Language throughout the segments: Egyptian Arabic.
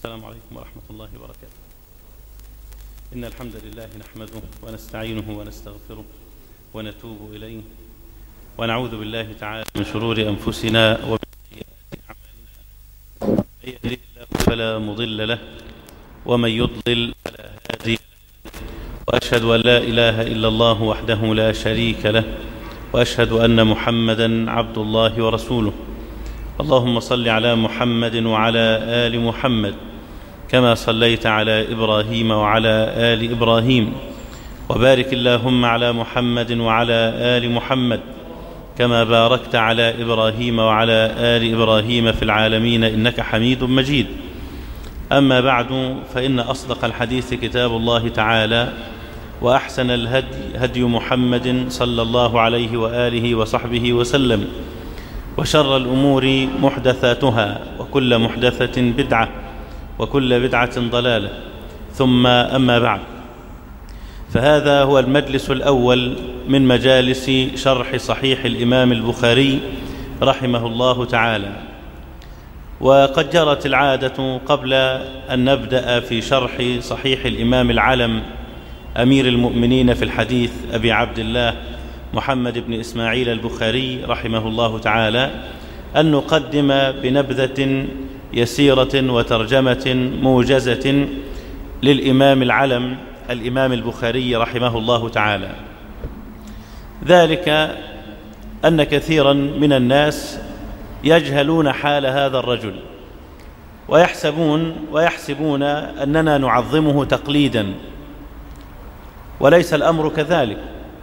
السلام عليكم ورحمة الله وبركاته إن الحمد لله نحمده ونستعينه ونستغفره ونتوب إليه ونعوذ بالله تعالى من شرور أنفسنا ومن سيئات أعمالنا من يهده الله فلا مضل له ومن يضلل فلا هادي له وأشهد أن لا إله إلا الله وحده لا شريك له وأشهد أن محمدا عبد الله ورسوله اللهم صل على محمد وعلى آل محمد كما صليت على إبراهيم وعلى آل إبراهيم وبارك اللهم على محمد وعلى آل محمد كما باركت على إبراهيم وعلى آل إبراهيم في العالمين إنك حميد مجيد أما بعد فإن أصدق الحديث كتاب الله تعالى وأحسن الهدي هدي محمد صلى الله عليه وآله وصحبه وسلم وشر الأمور محدثاتها وكل محدثة بدعة وكل بدعة ضلالة ثم أما بعد فهذا هو المجلس الأول من مجالس شرح صحيح الإمام البخاري رحمه الله تعالى وقد جرت العادة قبل أن نبدأ في شرح صحيح الإمام العلم أمير المؤمنين في الحديث أبي عبد الله محمد بن إسماعيل البخاري رحمه الله تعالى أن نقدم بنبذة يسيرة وترجمة موجزة للإمام العلم الإمام البخاري رحمه الله تعالى ذلك أن كثيرا من الناس يجهلون حال هذا الرجل ويحسبون ويحسبون أننا نعظمه تقليدا وليس الأمر كذلك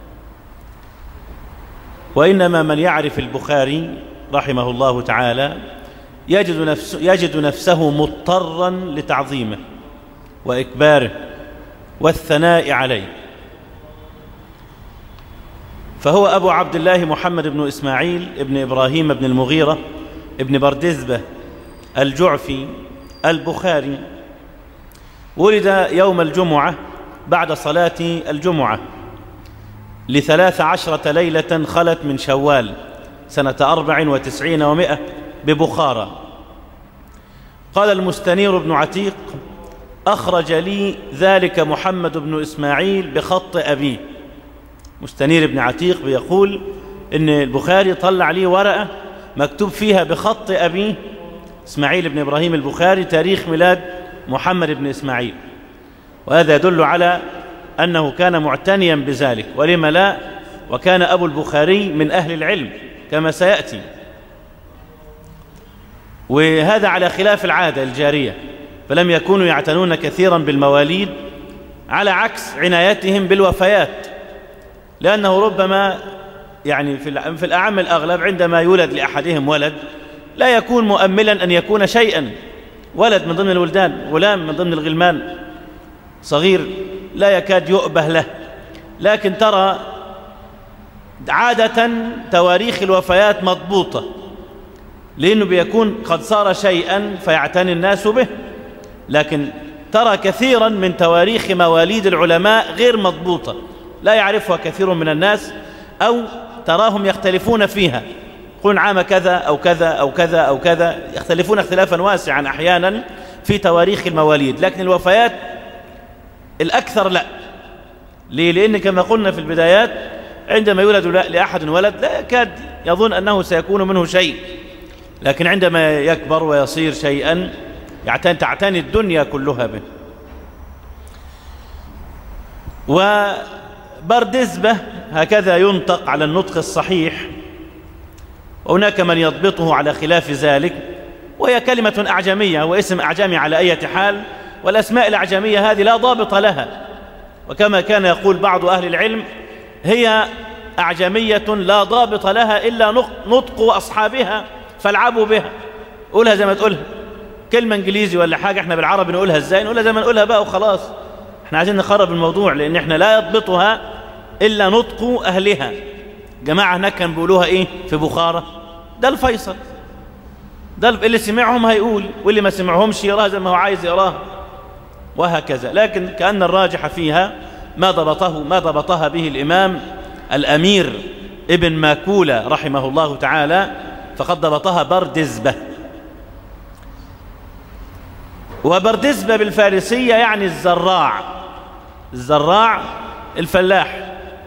وإنما من يعرف البخاري رحمه الله تعالى يجد, نفس يجد نفسه مضطرا لتعظيمه وإكباره والثناء عليه فهو أبو عبد الله محمد بن إسماعيل ابن إبراهيم بن المغيرة ابن بردزبة الجعفي البخاري ولد يوم الجمعة بعد صلاة الجمعة لثلاث عشرة ليلة خلت من شوال سنة أربع وتسعين ومائة ببخارى قال المستنير بن عتيق أخرج لي ذلك محمد بن إسماعيل بخط أبيه مستنير بن عتيق بيقول إن البخاري طلع لي ورقة مكتوب فيها بخط أبيه إسماعيل بن إبراهيم البخاري تاريخ ميلاد محمد بن إسماعيل وهذا يدل على أنه كان معتنيا بذلك ولم لا وكان أبو البخاري من أهل العلم كما سيأتي وهذا على خلاف العادة الجارية فلم يكونوا يعتنون كثيرا بالمواليد على عكس عنايتهم بالوفيات لأنه ربما يعني في في الأعم الأغلب عندما يولد لأحدهم ولد لا يكون مؤملا أن يكون شيئا ولد من ضمن الولدان غلام من ضمن الغلمان صغير لا يكاد يؤبه له لكن ترى عادة تواريخ الوفيات مضبوطة لأنه بيكون قد صار شيئا فيعتني الناس به لكن ترى كثيرا من تواريخ مواليد العلماء غير مضبوطة لا يعرفها كثير من الناس أو تراهم يختلفون فيها يقولون عام كذا أو كذا أو كذا أو كذا يختلفون اختلافا واسعا أحيانا في تواريخ المواليد لكن الوفيات الأكثر لا ليه؟ لأن كما قلنا في البدايات عندما يولد لأحد ولد لا يكاد يظن أنه سيكون منه شيء لكن عندما يكبر ويصير شيئا يعتني تعتني الدنيا كلها به وبردزبة هكذا ينطق على النطق الصحيح وهناك من يضبطه على خلاف ذلك وهي كلمة أعجمية واسم أعجمي على أي حال والأسماء الأعجمية هذه لا ضابط لها وكما كان يقول بعض أهل العلم هي أعجمية لا ضابط لها إلا نطق أصحابها فالعبوا بها قولها زي ما تقولها كلمة انجليزي ولا حاجة احنا بالعربي نقولها ازاي نقولها زي ما نقولها بقى وخلاص احنا عايزين نخرب الموضوع لان احنا لا يضبطها الا نطق اهلها جماعة هناك كانوا بيقولوها ايه في بخارى ده الفيصل ده اللي سمعهم هيقول واللي ما سمعهمش يراها زي ما هو عايز يراها وهكذا لكن كأن الراجح فيها ما ضبطه ما ضبطها به الإمام الأمير ابن ماكولة رحمه الله تعالى فقد ضبطها بردزبة وبردزبة بالفارسية يعني الزراع الزراع الفلاح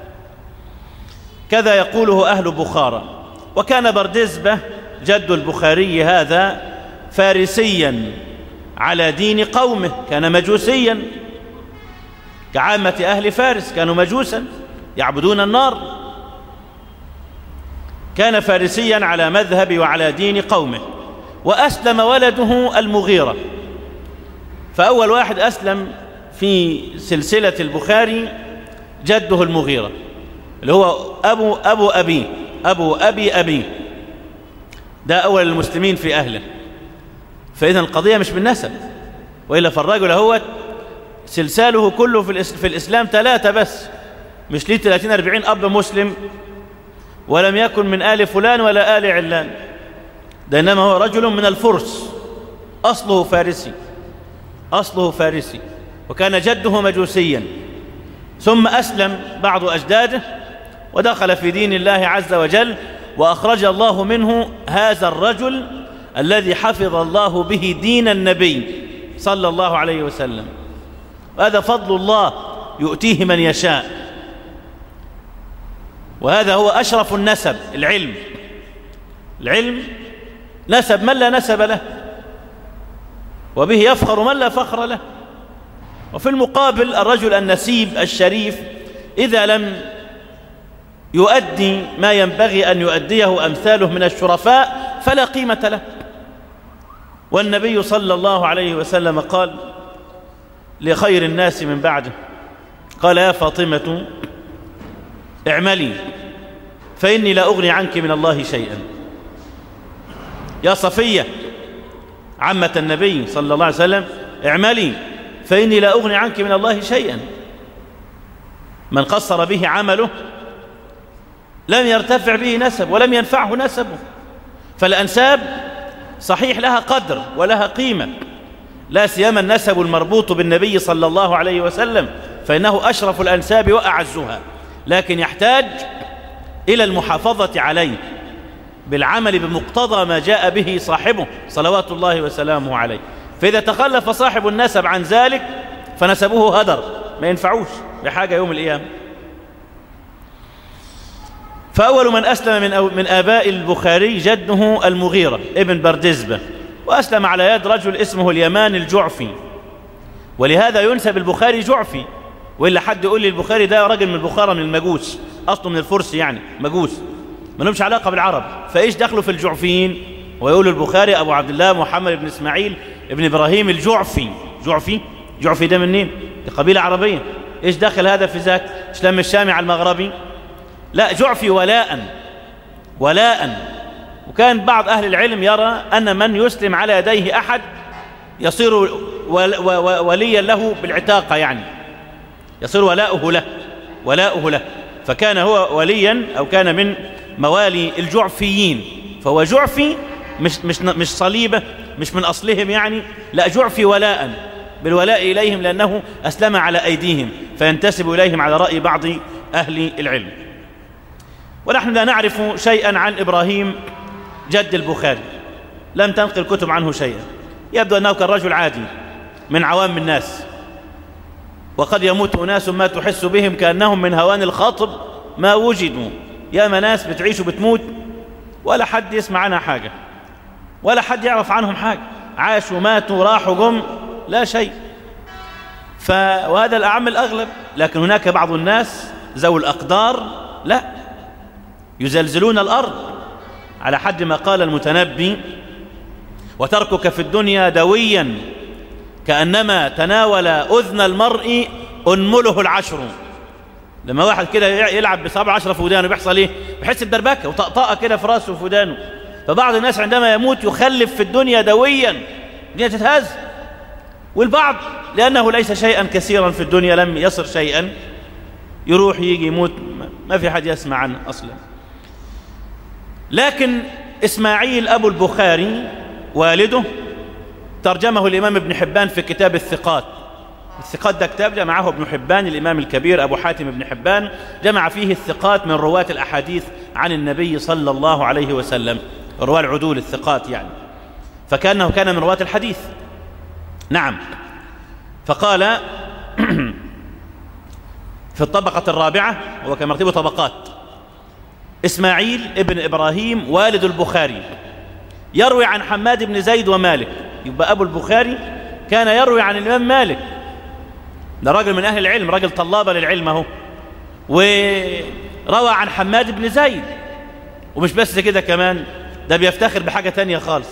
كذا يقوله أهل بخارى وكان بردزبة جد البخاري هذا فارسيا على دين قومه كان مجوسيا كعامة أهل فارس كانوا مجوسا يعبدون النار كان فارسيا على مذهب وعلى دين قومه وأسلم ولده المغيرة فأول واحد أسلم في سلسلة البخاري جده المغيرة اللي هو أبو أبو أبي أبو أبي أبي ده أول المسلمين في أهله فإذا القضية مش بالنسب وإلا فالرجل هو سلساله كله في, في الإسلام ثلاثة بس مش ليه 30 40 أب مسلم ولم يكن من آل فلان ولا آل علان ده إنما هو رجل من الفرس أصله فارسي أصله فارسي وكان جده مجوسيا ثم أسلم بعض أجداده ودخل في دين الله عز وجل وأخرج الله منه هذا الرجل الذي حفظ الله به دين النبي صلى الله عليه وسلم وهذا فضل الله يؤتيه من يشاء وهذا هو أشرف النسب العلم العلم نسب من لا نسب له وبه يفخر من لا فخر له وفي المقابل الرجل النسيب الشريف إذا لم يؤدي ما ينبغي أن يؤديه أمثاله من الشرفاء فلا قيمة له والنبي صلى الله عليه وسلم قال لخير الناس من بعده قال يا فاطمة اعملي فإني لا أغني عنك من الله شيئا يا صفية عمة النبي صلى الله عليه وسلم اعملي فإني لا أغني عنك من الله شيئا من قصر به عمله لم يرتفع به نسب ولم ينفعه نسبه فالأنساب صحيح لها قدر ولها قيمة لا سيما النسب المربوط بالنبي صلى الله عليه وسلم فإنه أشرف الأنساب وأعزها لكن يحتاج إلى المحافظة عليه بالعمل بمقتضى ما جاء به صاحبه صلوات الله وسلامه عليه فإذا تخلف صاحب النسب عن ذلك فنسبه هدر ما ينفعوش بحاجة يوم القيامة فأول من أسلم من, من آباء البخاري جده المغيرة ابن بردزبة وأسلم على يد رجل اسمه اليمان الجعفي ولهذا ينسب البخاري جعفي وإلا حد يقول لي البخاري ده راجل من البخارى من المجوس أصله من الفرس يعني مجوس ما لهمش علاقة بالعرب فإيش دخلوا في الجعفيين ويقول البخاري أبو عبد الله محمد بن إسماعيل ابن إبراهيم الجعفي جعفي جعفي ده منين دي قبيلة عربية إيش دخل هذا في ذاك إسلام الشامي على المغربي لا جعفي ولاء ولاء وكان بعض أهل العلم يرى أن من يسلم على يديه أحد يصير وليا له بالعتاقة يعني يصير ولاؤه له ولاؤه له فكان هو وليا أو كان من موالي الجعفيين فهو جعفي مش, مش, مش صليبة مش من أصلهم يعني لا جعفي ولاء بالولاء إليهم لأنه أسلم على أيديهم فينتسب إليهم على رأي بعض أهل العلم ونحن لا نعرف شيئا عن إبراهيم جد البخاري لم تنقل كتب عنه شيئا يبدو أنه كان رجل عادي من عوام الناس وقد يموت أناس ما تحس بهم كأنهم من هوان الخاطب ما وجدوا يا ناس بتعيش وبتموت ولا حد يسمع عنها حاجة ولا حد يعرف عنهم حاجة عاشوا ماتوا راحوا جم لا شيء ف... وهذا الأعم الأغلب لكن هناك بعض الناس ذوي الأقدار لا يزلزلون الأرض على حد ما قال المتنبي وتركك في الدنيا دويا كأنما تناول أذن المرء أنمله العشر لما واحد كده يلعب بصابع عشرة في ودانه بيحصل ايه بيحس بدربكه وطقطقه كده في راسه وفي ودانه فبعض الناس عندما يموت يخلف في الدنيا دويا الدنيا تتهز والبعض لأنه ليس شيئا كثيرا في الدنيا لم يصر شيئا يروح يجي يموت ما في حد يسمع عنه أصلا لكن إسماعيل أبو البخاري والده ترجمه الإمام ابن حبان في كتاب الثقات الثقات ده كتاب جمعه ابن حبان الإمام الكبير أبو حاتم ابن حبان جمع فيه الثقات من رواة الأحاديث عن النبي صلى الله عليه وسلم رواة العدول الثقات يعني فكأنه كان من رواة الحديث نعم فقال في الطبقة الرابعة هو كما مرتبه طبقات إسماعيل ابن إبراهيم والد البخاري يروي عن حماد بن زيد ومالك يبقى أبو البخاري كان يروي عن الإمام مالك ده راجل من أهل العلم راجل طلابة للعلم اهو وروى عن حماد بن زيد ومش بس كده كمان ده بيفتخر بحاجة تانية خالص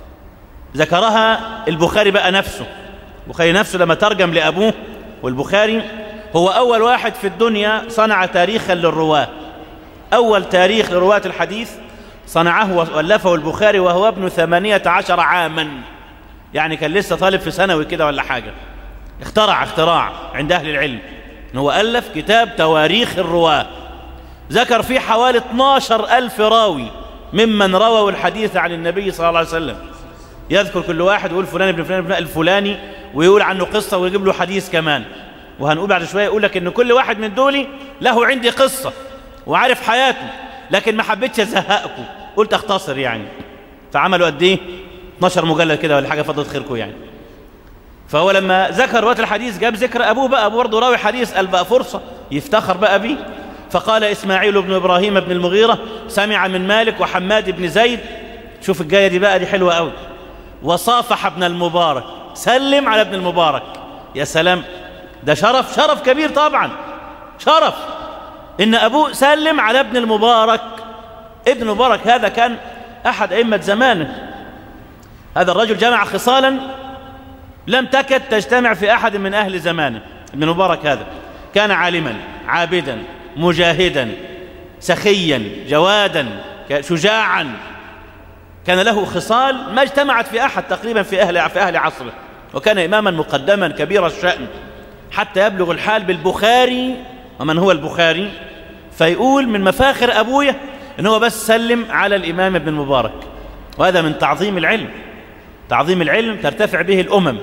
ذكرها البخاري بقى نفسه البخاري نفسه لما ترجم لأبوه والبخاري هو أول واحد في الدنيا صنع تاريخا للرواة أول تاريخ لرواة الحديث صنعه وألفه البخاري وهو ابن ثمانية عشر عاما يعني كان لسه طالب في ثانوي كده ولا حاجة اخترع اختراع عند أهل العلم إن هو ألف كتاب تواريخ الرواة ذكر فيه حوالي 12 ألف راوي ممن رووا الحديث عن النبي صلى الله عليه وسلم يذكر كل واحد ويقول فلان ابن فلان ابن الفلاني ويقول عنه قصة ويجيب له حديث كمان وهنقول بعد شوية يقول لك ان كل واحد من دول له عندي قصة وعارف حياته لكن ما حبيتش ازهقكم قلت اختصر يعني فعملوا قد ايه 12 مجلد كده ولا حاجة فضلت خيركم يعني فهو لما ذكر رواية الحديث جاب ذكر أبوه بقى أبوه برضه راوي حديث قال بقى فرصة يفتخر بقى بيه فقال إسماعيل بن إبراهيم بن المغيرة سمع من مالك وحماد بن زيد شوف الجاية دي بقى دي حلوة قوي وصافح ابن المبارك سلم على ابن المبارك يا سلام ده شرف شرف كبير طبعا شرف إن أبوه سلم على ابن المبارك ابن المبارك هذا كان أحد أئمة زمانه هذا الرجل جمع خصالا لم تكد تجتمع في أحد من أهل زمانه ابن المبارك هذا كان عالما عابدا مجاهدا سخيا جوادا شجاعا كان له خصال ما اجتمعت في أحد تقريبا في أهل, في أهل عصره وكان إماما مقدما كبير الشأن حتى يبلغ الحال بالبخاري ومن هو البخاري فيقول من مفاخر أبويا إن هو بس سلم على الإمام ابن المبارك وهذا من تعظيم العلم تعظيم العلم ترتفع به الأمم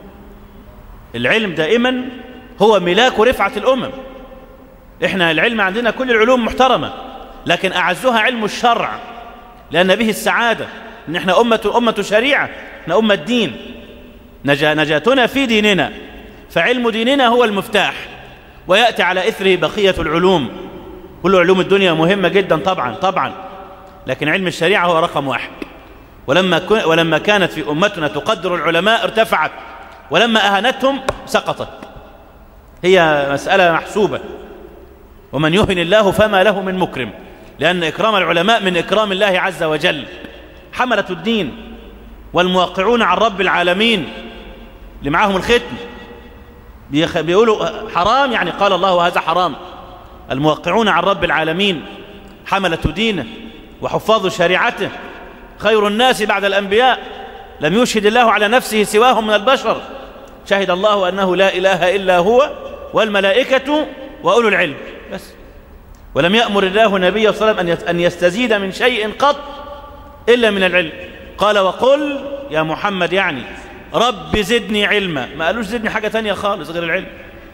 العلم دائما هو ملاك رفعة الأمم إحنا العلم عندنا كل العلوم محترمة لكن أعزها علم الشرع لأن به السعادة إن إحنا أمة, أمة شريعة إحنا أمة دين نجا نجاتنا في ديننا فعلم ديننا هو المفتاح ويأتي على إثره بقية العلوم كل علوم الدنيا مهمة جدا طبعا طبعا لكن علم الشريعة هو رقم واحد ولما, ولما كانت في أمتنا تقدر العلماء ارتفعت ولما أهانتهم سقطت هي مسألة محسوبة ومن يهن الله فما له من مكرم لأن إكرام العلماء من إكرام الله عز وجل حملة الدين والموقعون عن رب العالمين اللي معاهم الختم بيقولوا حرام يعني قال الله هذا حرام الموقعون عن رب العالمين حملة دينه وحفاظ شريعته خير الناس بعد الأنبياء لم يشهد الله على نفسه سواهم من البشر شهد الله أنه لا إله إلا هو والملائكة وأولو العلم بس ولم يأمر الله النبي صلى الله عليه وسلم أن يستزيد من شيء قط إلا من العلم قال وقل يا محمد يعني رب زدني علما ما قالوش زدني حاجة تانية خالص غير العلم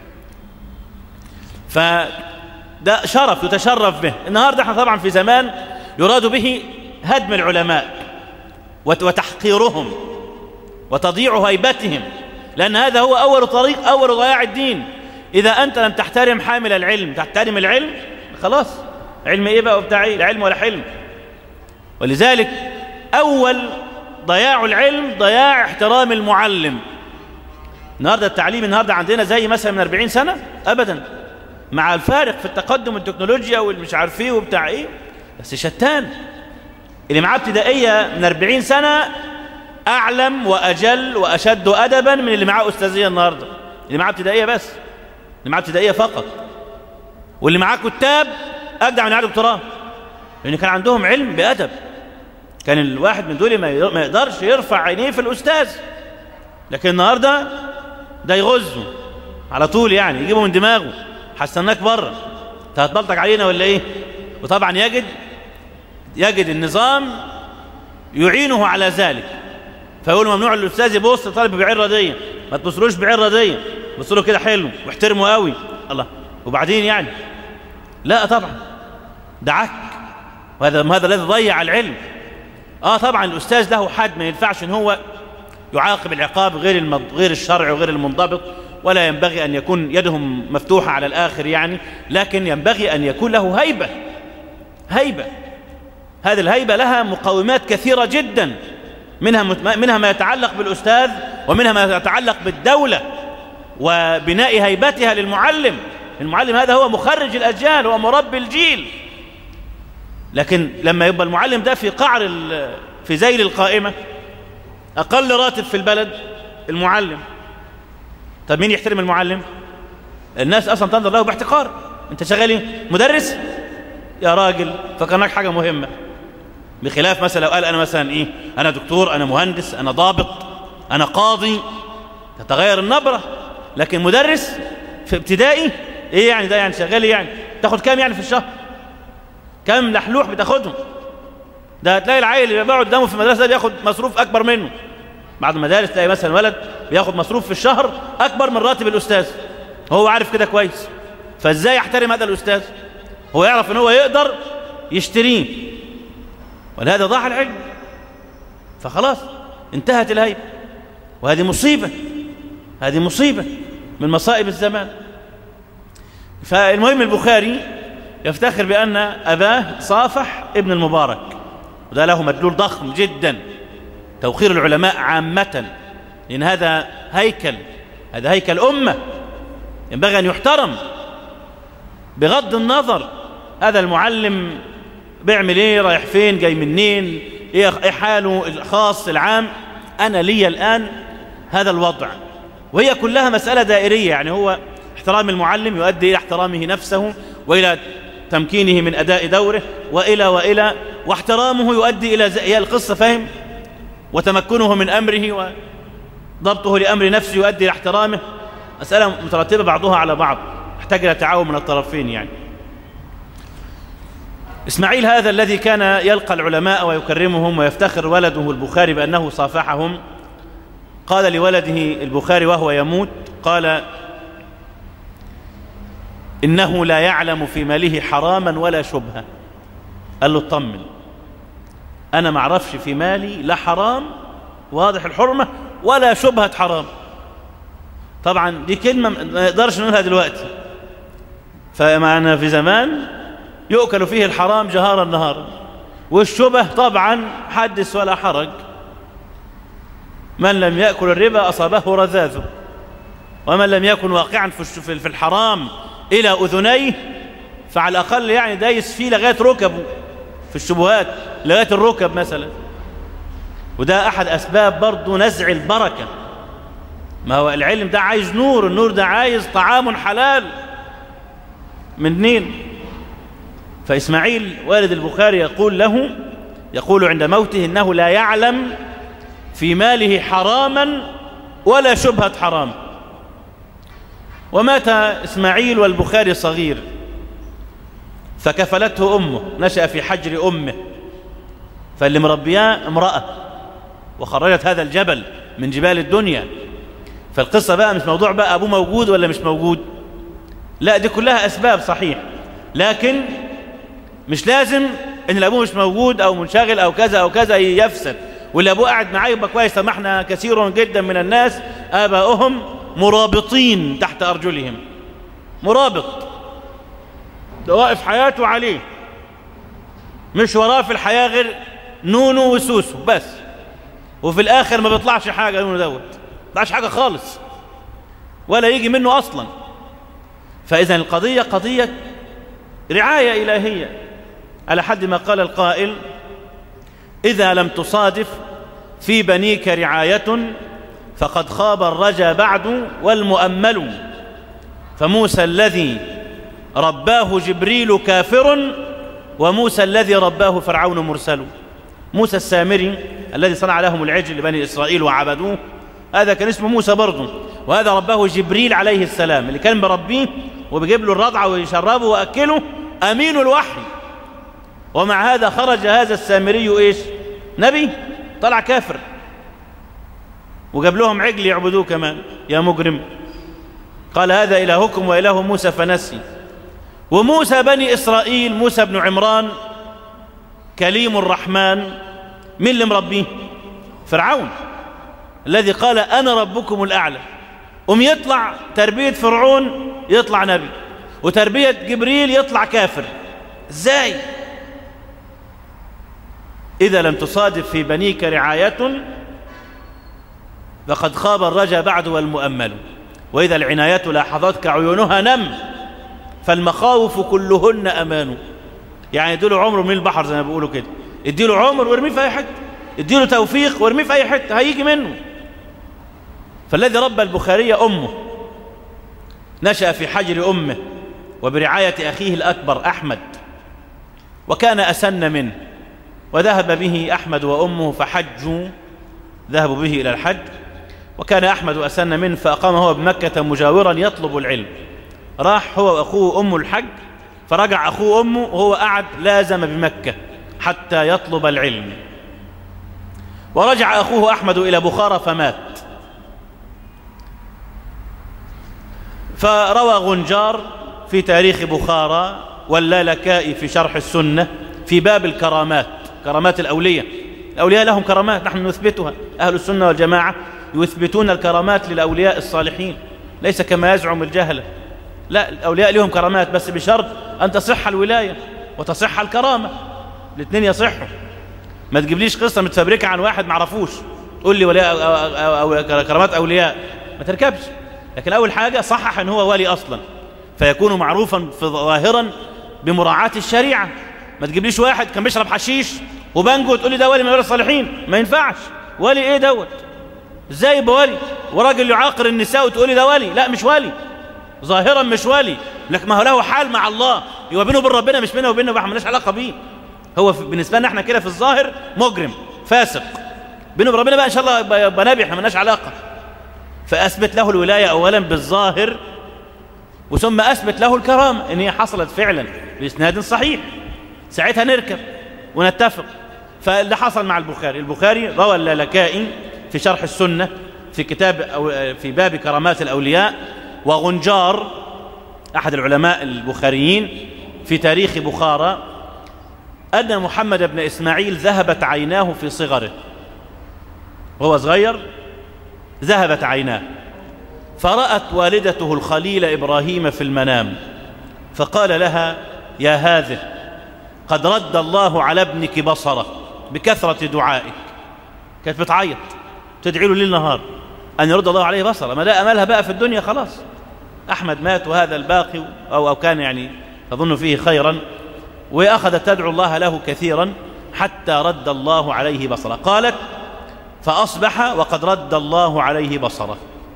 فده شرف يتشرف به النهاردة احنا طبعا في زمان يراد به هدم العلماء وتحقيرهم وتضييع هيبتهم لأن هذا هو أول طريق أول ضياع الدين إذا أنت لم تحترم حامل العلم تحترم العلم خلاص علم إيه بقى وبتاع إيه العلم ولا حلم ولذلك أول ضياع العلم ضياع احترام المعلم النهارده التعليم النهارده عندنا زي مثلا من 40 سنة أبدا مع الفارق في التقدم التكنولوجيا والمش عارف ايه وبتاع ايه بس شتان اللي معاه ابتدائية من 40 سنة أعلم وأجل وأشد أدبا من اللي معاه أستاذية النهاردة اللي معاه ابتدائية بس اللي معاه ابتدائية فقط واللي معاه كتاب أجدع من عدد دكتوراه لأن كان عندهم علم بأدب كان الواحد من دول ما يقدرش يرفع عينيه في الأستاذ لكن النهاردة ده يغزه على طول يعني يجيبه من دماغه حستناك بره انت هتبلطج علينا ولا ايه وطبعا يجد يجد النظام يعينه على ذلك فيقول ممنوع الاستاذ يبص طالب بعين رديه ما تبصلوش بعين رديه بص له كده حلو واحترمه قوي الله وبعدين يعني لا طبعا ده عك وهذا هذا الذي ضيع العلم اه طبعا الاستاذ له حد ما ينفعش ان هو يعاقب العقاب غير غير الشرع وغير المنضبط ولا ينبغي أن يكون يدهم مفتوحة على الآخر يعني لكن ينبغي أن يكون له هيبة هيبة هذه الهيبة لها مقومات كثيرة جدا منها, منها ما يتعلق بالأستاذ ومنها ما يتعلق بالدولة وبناء هيبتها للمعلم المعلم هذا هو مخرج الأجيال هو مربي الجيل لكن لما يبقى المعلم ده في قعر في زيل القائمة أقل راتب في البلد المعلم طب مين يحترم المعلم الناس أصلا تنظر له باحتقار أنت شغال مدرس يا راجل فكرناك حاجة مهمة بخلاف مثلا لو قال أنا مثلا إيه أنا دكتور أنا مهندس أنا ضابط أنا قاضي تتغير النبرة لكن مدرس في ابتدائي إيه يعني ده يعني شغال يعني تاخد كام يعني في الشهر كام لحلوح بتاخدهم ده هتلاقي العيل اللي بيقعد قدامه في المدرسه ده بياخد مصروف اكبر منه بعض المدارس تلاقي مثلا ولد بياخد مصروف في الشهر اكبر من راتب الاستاذ هو عارف كده كويس فازاي يحترم هذا الاستاذ هو يعرف ان هو يقدر يشتريه ولهذا ضاع العلم فخلاص انتهت الهيبه وهذه مصيبه هذه مصيبه من مصائب الزمان فالمهم البخاري يفتخر بأن أباه صافح ابن المبارك وده له مدلول ضخم جدا توقير العلماء عامة لأن هذا هيكل هذا هيكل أمة ينبغي أن يحترم بغض النظر هذا المعلم بيعمل ايه رايح فين جاي منين ايه حاله الخاص العام انا لي الان هذا الوضع وهي كلها مسألة دائرية يعني هو احترام المعلم يؤدي إلى احترامه نفسه وإلى تمكينه من أداء دوره وإلى وإلى واحترامه يؤدي إلى هي القصة فهم وتمكنه من أمره وضبطه لأمر نفسه يؤدي إلى احترامه مسألة مترتبة بعضها على بعض يحتاج إلى تعاون من الطرفين يعني إسماعيل هذا الذي كان يلقى العلماء ويكرمهم ويفتخر ولده البخاري بأنه صافحهم قال لولده البخاري وهو يموت قال إنه لا يعلم في ماله حراما ولا شبهة قال له اطمن أنا ما اعرفش في مالي لا حرام واضح الحرمة ولا شبهة حرام طبعا دي كلمة ما نقدرش نقولها دلوقتي فمعنا في زمان يؤكل فيه الحرام جهارا نهارا والشبه طبعا حدث ولا حرج من لم يأكل الربا أصابه رذاذ ومن لم يكن واقعا في الحرام إلى أذنيه فعلى الأقل يعني دايس فيه لغاية ركبه في الشبهات لغاية الركب مثلا وده أحد أسباب برضو نزع البركة ما هو العلم ده عايز نور النور ده عايز طعام حلال من منين فإسماعيل والد البخاري يقول له يقول عند موته إنه لا يعلم في ماله حراما ولا شبهة حرام ومات إسماعيل والبخاري صغير فكفلته أمه نشأ في حجر أمه فاللي مربياه امرأة وخرجت هذا الجبل من جبال الدنيا فالقصة بقى مش موضوع بقى أبوه موجود ولا مش موجود لا دي كلها أسباب صحيح لكن مش لازم ان الابوه مش موجود او منشغل او كذا او كذا يفسد واللي ابوه قاعد معاه يبقى كويس طب احنا كثير جدا من الناس ابائهم مرابطين تحت أرجلهم مرابط ده واقف حياته عليه مش وراه في الحياة غير نونو وسوسو بس وفي الآخر ما بيطلعش حاجة نونو دوت ما بيطلعش حاجة خالص ولا يجي منه أصلا فإذا القضية قضية رعاية إلهية على حد ما قال القائل إذا لم تصادف في بنيك رعاية فقد خاب الرجا بعد والمؤمل فموسى الذي رباه جبريل كافر وموسى الذي رباه فرعون مرسل موسى السامري الذي صنع لهم العجل لبني إسرائيل وعبدوه هذا كان اسمه موسى برضه وهذا رباه جبريل عليه السلام اللي كان بربيه وبيجيب له الرضعة ويشربه وأكله أمين الوحي ومع هذا خرج هذا السامري إيش نبي طلع كافر وجاب لهم عجل يعبدوه كمان يا مجرم قال هذا إلهكم وإله موسى فنسي وموسى بني إسرائيل موسى بن عمران كليم الرحمن من اللي مربيه فرعون الذي قال أنا ربكم الأعلى أم يطلع تربية فرعون يطلع نبي وتربية جبريل يطلع كافر ازاي إذا لم تصادف في بنيك رعاية فقد خاب الرجا بعد والمؤمل وإذا العناية لاحظتك عيونها نم فالمخاوف كلهن أمان يعني اديله عمره من البحر زي ما بيقولوا كده اديله عمر وارميه في أي حتة اديله توفيق وارميه في أي حتة هيجي منه فالذي ربى البخاري أمه نشأ في حجر أمه وبرعاية أخيه الأكبر أحمد وكان أسن منه وذهب به أحمد وأمه فحجوا ذهبوا به إلى الحج وكان أحمد أسن منه فأقام هو بمكة مجاورا يطلب العلم راح هو وأخوه أمه الحج فرجع أخوه أمه وهو قعد لازم بمكة حتى يطلب العلم ورجع أخوه أحمد إلى بخارى فمات فروى غنجار في تاريخ بخارى واللالكائي في شرح السنة في باب الكرامات كرامات الأولية الأولياء لهم كرامات نحن نثبتها أهل السنة والجماعة يثبتون الكرامات للأولياء الصالحين ليس كما يزعم الجهلة لا الأولياء لهم كرامات بس بشرط أن تصح الولاية وتصح الكرامة الاثنين يصحوا ما تجيبليش قصة متفبركة عن واحد معرفوش تقول لي ولاء أو, أو, أو كرامات أولياء ما تركبش لكن أول حاجة صحح أن هو ولي أصلا فيكون معروفا في ظاهرا بمراعاة الشريعة ما تجيبليش واحد كان بيشرب حشيش وبانجو وتقول لي ده ولي من ولي الصالحين ما ينفعش ولي ايه دوت ازاي يبقى ولي وراجل يعاقر النساء وتقول لي ده ولي لا مش ولي ظاهرا مش ولي لكن ما هو له حال مع الله يبقى بينه وبين ربنا مش بينه وبينه ما مالناش علاقه بيه هو بالنسبه لنا احنا كده في الظاهر مجرم فاسق بينه وبين ربنا بقى ان شاء الله يبقى نبي احنا مالناش علاقه فاثبت له الولايه اولا بالظاهر وثم اثبت له الكرامه ان هي حصلت فعلا باسناد صحيح ساعتها نركب ونتفق فاللي حصل مع البخاري البخاري روى اللالكائي في شرح السنة في كتاب أو في باب كرامات الأولياء وغنجار أحد العلماء البخاريين في تاريخ بخارى أن محمد بن إسماعيل ذهبت عيناه في صغره وهو صغير ذهبت عيناه فرأت والدته الخليل إبراهيم في المنام فقال لها يا هذه قد رد الله على ابنك بصره بكثرة دعائك كانت بتعيط تدعي له ليل نهار أن يرد الله عليه بصره ما لا أملها بقى في الدنيا خلاص أحمد مات وهذا الباقي أو, أو كان يعني تظن فيه خيرا وأخذت تدعو الله له كثيرا حتى رد الله عليه بصره قالت فأصبح وقد رد الله عليه بصره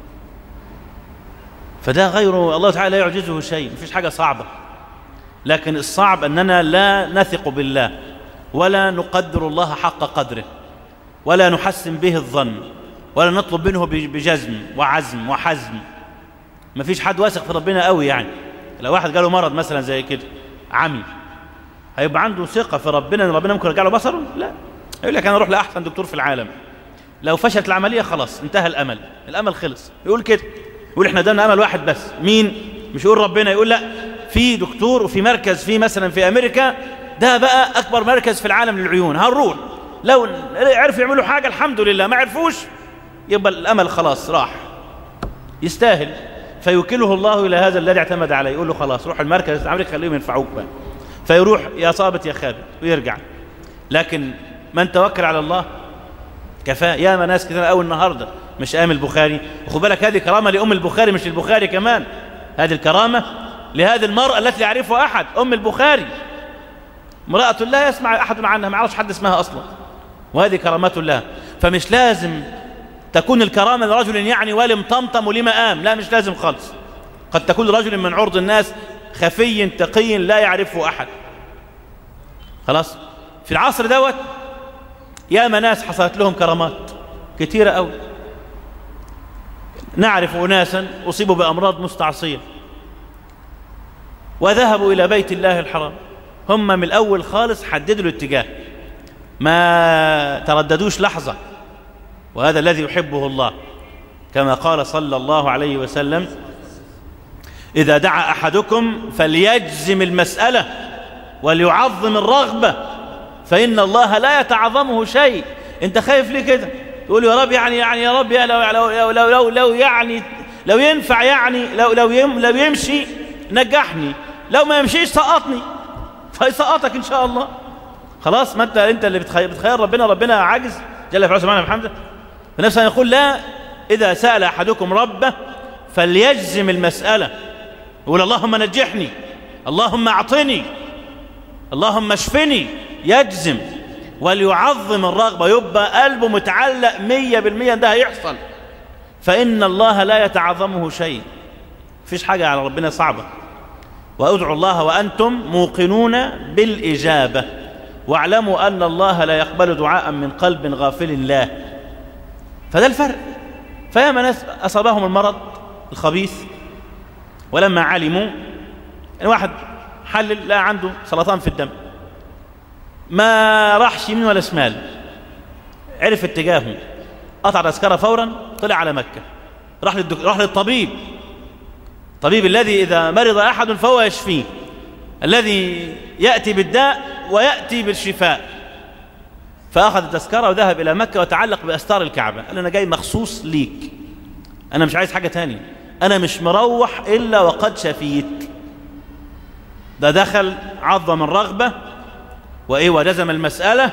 فده غير الله تعالى لا يعجزه شيء مفيش حاجة صعبة لكن الصعب أننا لا نثق بالله ولا نقدر الله حق قدره ولا نحسن به الظن ولا نطلب منه بجزم وعزم وحزم ما فيش حد واثق في ربنا قوي يعني لو واحد جاله مرض مثلا زي كده عمي هيبقى عنده ثقة في ربنا ان ربنا ممكن يرجع له بصره لا يقول لك انا اروح لاحسن دكتور في العالم لو فشلت العملية خلاص انتهى الامل الامل خلص يقول كده يقول احنا قدامنا امل واحد بس مين مش يقول ربنا يقول لا في دكتور وفي مركز في مثلا في امريكا ده بقى اكبر مركز في العالم للعيون هنروح لو عرفوا يعملوا حاجه الحمد لله ما عرفوش يبقى الامل خلاص راح يستاهل فيوكله الله الى هذا الذي اعتمد عليه يقول له خلاص روح المركز في امريكا خليهم ينفعوك بقى فيروح يا صابت يا خابت ويرجع لكن من توكل على الله كفاء ياما ناس كتير قوي النهارده مش قام البخاري وخد بالك هذه كرامه لام البخاري مش البخاري كمان هذه الكرامه لهذه المرأة التي يعرفها أحد أم البخاري امرأة لا يسمع أحد عنها ما يعرفش حد اسمها أصلا وهذه كرامات الله فمش لازم تكون الكرامة لرجل يعني ولم طمطم ولما قام لا مش لازم خالص قد تكون رجل من عرض الناس خفي تقي لا يعرفه أحد خلاص في العصر دوت ياما ناس حصلت لهم كرامات كثيرة أوي نعرف أناسا أصيبوا بأمراض مستعصية وذهبوا إلى بيت الله الحرام هم من الأول خالص حددوا الاتجاه ما ترددوش لحظة وهذا الذي يحبه الله كما قال صلى الله عليه وسلم إذا دعا أحدكم فليجزم المسألة وليعظم الرغبة فإن الله لا يتعظمه شيء أنت خايف ليه كده تقول يا رب يعني يعني يا رب يا لو لو لو لو, لو, لو يعني لو ينفع يعني لو لو يم لو يمشي نجحني لو ما يمشيش سقطني فيسقطك ان شاء الله خلاص ما انت انت اللي بتخير, بتخير ربنا ربنا عاجز جل في علاه سبحانه وبحمده فنفسه يقول لا اذا سال احدكم ربه فليجزم المساله يقول اللهم نجحني اللهم اعطني اللهم اشفني يجزم وليعظم الرغبة يبقى قلبه متعلق مية بالمية ده هيحصل فإن الله لا يتعظمه شيء فيش حاجة على ربنا صعبة وأدعوا الله وأنتم موقنون بالإجابة واعلموا أن الله لا يقبل دعاء من قلب غافل الله فده الفرق فياما ناس أصابهم المرض الخبيث ولما علموا الواحد حلل لا عنده سرطان في الدم ما راحش يمين ولا شمال عرف اتجاهه قطع تذكره فورا طلع على مكة راح للدك... راح للطبيب الطبيب الذي إذا مرض أحد فهو يشفيه الذي يأتي بالداء ويأتي بالشفاء فأخذ التذكرة وذهب إلى مكة وتعلق بأستار الكعبة قال أنا جاي مخصوص ليك أنا مش عايز حاجة تانية أنا مش مروح إلا وقد شفيت ده دخل عظم الرغبة وإيه وجزم المسألة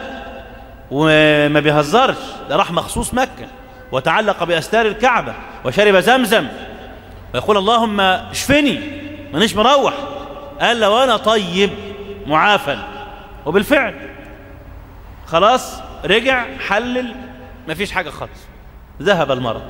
وما بيهزرش ده راح مخصوص مكة وتعلق بأستار الكعبة وشرب زمزم ويقول اللهم اشفني مانيش مروح قال لو أنا طيب معافى وبالفعل خلاص رجع حلل ما فيش حاجة خالص ذهب المرض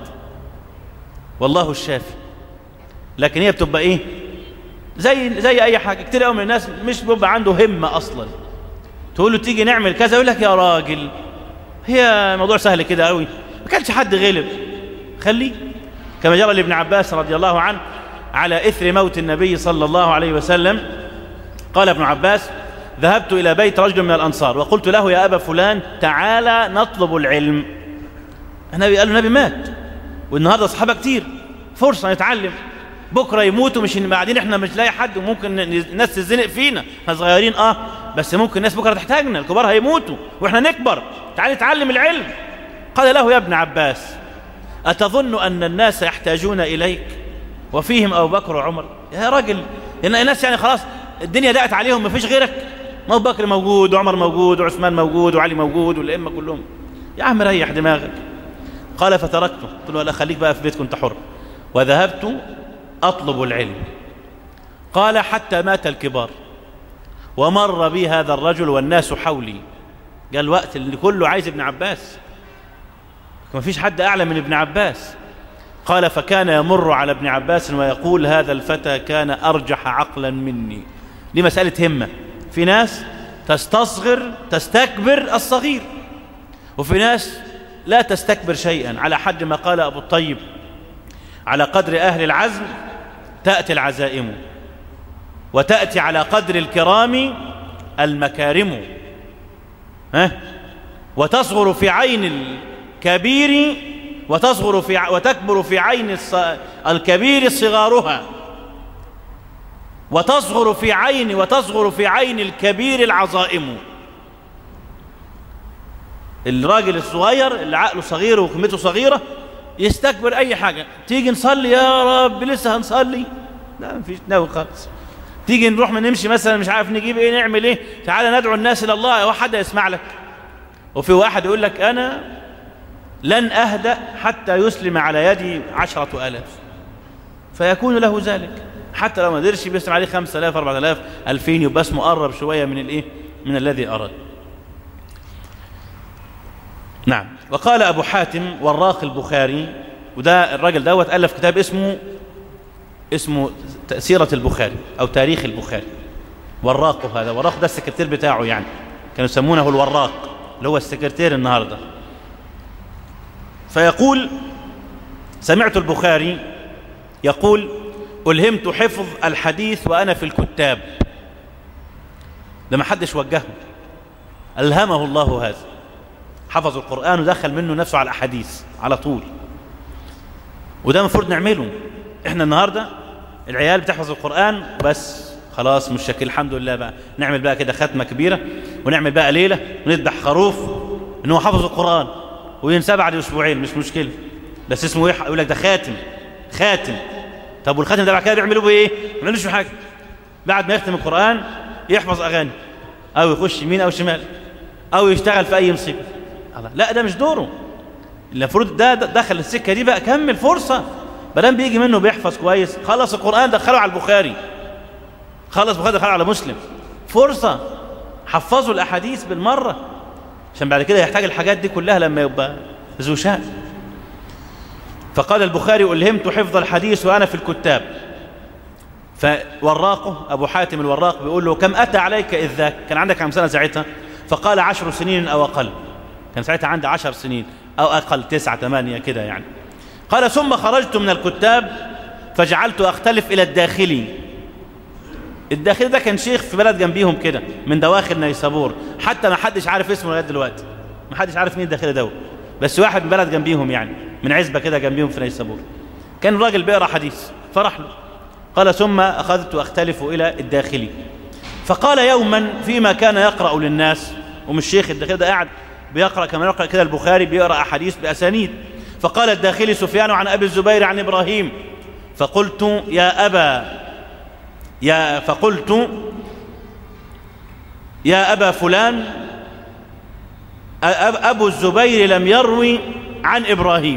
والله الشافي لكن هي بتبقى ايه زي زي اي حاجه كتير قوي من الناس مش بيبقى عنده همه اصلا تقول له تيجي نعمل كذا يقول لك يا راجل هي موضوع سهل كده قوي ما كانش حد غلب خليه كما جرى لابن عباس رضي الله عنه على اثر موت النبي صلى الله عليه وسلم قال ابن عباس ذهبت الى بيت رجل من الانصار وقلت له يا ابا فلان تعالى نطلب العلم النبي قال له النبي مات والنهارده اصحابه كتير فرصه نتعلم بكره يموتوا مش بعدين احنا مش لاقي حد وممكن الناس تزنق فينا احنا صغيرين اه بس ممكن الناس بكره تحتاجنا الكبار هيموتوا واحنا نكبر تعال نتعلم العلم قال له يا ابن عباس أتظن أن الناس يحتاجون إليك وفيهم أبو بكر وعمر يا راجل إن الناس يعني خلاص الدنيا دقت عليهم ما فيش غيرك ما أبو بكر موجود وعمر موجود وعثمان موجود وعلي موجود والأئمة كلهم يا عم ريح دماغك قال فتركته قلت له لا خليك بقى في بيتك انت حر وذهبت أطلب العلم قال حتى مات الكبار ومر بي هذا الرجل والناس حولي قال وقت اللي كله عايز ابن عباس ما فيش حد أعلى من ابن عباس قال فكان يمر على ابن عباس ويقول هذا الفتى كان أرجح عقلا مني دي مسألة همة في ناس تستصغر تستكبر الصغير وفي ناس لا تستكبر شيئا على حد ما قال أبو الطيب على قدر أهل العزم تأتي العزائم وتأتي على قدر الكرام المكارم ها وتصغر في عين الكبير وتصغر في وتكبر في عين الكبير صغارها وتصغر في عين وتصغر في عين الكبير العظائم الراجل الصغير اللي عقله صغير وقيمته صغيره يستكبر اي حاجه تيجي نصلي يا رب لسه هنصلي لا مفيش ناوي خالص تيجي نروح ما نمشي مثلا مش عارف نجيب ايه نعمل ايه تعالى ندعو الناس الى الله هو حد يسمع لك وفي واحد يقول لك انا لن اهدأ حتى يسلم على يدي عشرة آلاف فيكون له ذلك حتى لو ما قدرش بيسلم عليه خمسة آلاف أربعة آلاف ألفين يبقى اسمه قرب شوية من الإيه من الذي أراد نعم وقال أبو حاتم وراق البخاري وده الراجل دوت ألف كتاب اسمه اسمه سيرة البخاري أو تاريخ البخاري وراقه هذا وراق ده السكرتير بتاعه يعني كانوا يسمونه الوراق اللي هو السكرتير النهارده فيقول سمعت البخاري يقول ألهمت حفظ الحديث وأنا في الكتاب ده ما حدش وجهه ألهمه الله هذا حفظ القرآن ودخل منه نفسه على الأحاديث على طول وده المفروض نعمله احنا النهاردة العيال بتحفظ القرآن بس خلاص مش شكل الحمد لله بقى نعمل بقى كده ختمة كبيرة ونعمل بقى ليلة ونذبح خروف ان هو حفظ القرآن وينسى بعد اسبوعين مش مشكله بس اسمه ايه يقول لك ده خاتم خاتم طب والخاتم ده بعد كده بيعملوا بايه ما بيعملوش حاجه بعد ما يختم القران يحفظ اغاني او يخش يمين او شمال او يشتغل في اي مصيبه لا ده مش دوره المفروض ده دخل السكه دي بقى كمل فرصه بدل بيجي منه بيحفظ كويس خلص القران دخله على البخاري خلص البخاري دخله على مسلم فرصه حفظوا الاحاديث بالمره عشان بعد كده يحتاج الحاجات دي كلها لما يبقى ذو شأن فقال البخاري ألهمت حفظ الحديث وأنا في الكتاب فوراقه أبو حاتم الوراق بيقول له كم أتى عليك إذ ذاك كان عندك كم سنة ساعتها فقال عشر سنين أو أقل كان ساعتها عندي عشر سنين أو أقل تسعة ثمانية كده يعني قال ثم خرجت من الكتاب فجعلت أختلف إلى الداخلي الداخلي ده كان شيخ في بلد جنبيهم كده من دواخل نيسابور حتى ما حدش عارف اسمه لغايه دلوقتي ما حدش عارف مين الداخلي ده بس واحد من بلد جنبيهم يعني من عزبه كده جنبيهم في نيسابور كان الراجل بيقرا حديث فرح له قال ثم اخذت اختلف الى الداخلي فقال يوما فيما كان يقرا للناس ومش شيخ الداخلي ده قاعد بيقرا كما يقرا كده البخاري بيقرا احاديث باسانيد فقال الداخلي سفيان عن ابي الزبير عن ابراهيم فقلت يا ابا يا فقلت يا أبا فلان أبو الزبير لم يروي عن إبراهيم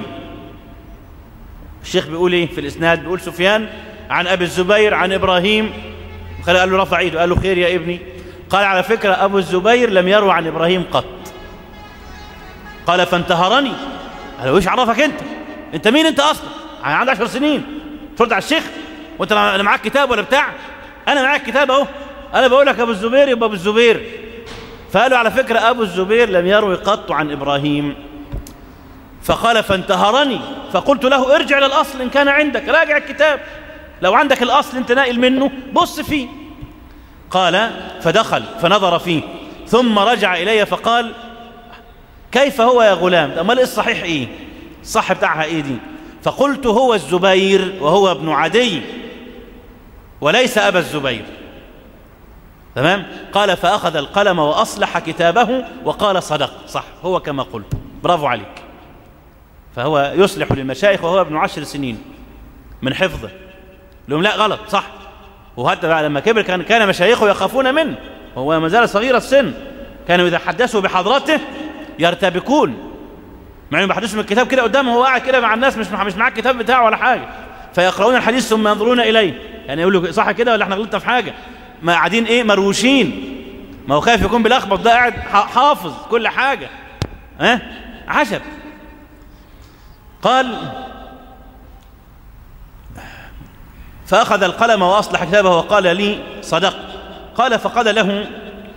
الشيخ بيقول إيه في الإسناد بيقول سفيان عن أبي الزبير عن إبراهيم قال له رفع ايده قال له خير يا ابني قال على فكرة أبو الزبير لم يروي عن إبراهيم قط قال فانتهرني قال له ايش عرفك انت انت مين انت اصلا عندك عشر سنين ترد على الشيخ وانت لا معاك كتاب ولا بتاع انا معاك كتاب اهو انا بقول لك ابو الزبير يبقى ابو الزبير فقالوا على فكره ابو الزبير لم يروي قط عن ابراهيم فقال فانتهرني فقلت له ارجع للاصل ان كان عندك راجع الكتاب لو عندك الاصل انت ناقل منه بص فيه قال فدخل فنظر فيه ثم رجع الي فقال كيف هو يا غلام امال الصحيح ايه الصح بتاعها ايه دي فقلت هو الزبير وهو ابن عدي وليس أبا الزبير تمام قال فأخذ القلم وأصلح كتابه وقال صدق صح هو كما قلت برافو عليك فهو يصلح للمشايخ وهو ابن عشر سنين من حفظه لهم لا غلط صح وحتى بعد لما كبر كان كان مشايخه يخافون منه وهو ما زال صغير السن كانوا إذا حدثوا بحضرته يرتبكون مع انه بيحدثوا من الكتاب كده قدامه هو قاعد كده مع الناس مش مش معاه الكتاب بتاعه ولا حاجه فيقرؤون الحديث ثم ينظرون اليه يعني يقول له صح كده ولا احنا غلطنا في حاجه ما قاعدين ايه مروشين ما هو خايف يكون بيلخبط ده قاعد حافظ كل حاجه ها أه؟ عجب قال فأخذ القلم وأصلح كتابه وقال لي صدق قال فقال له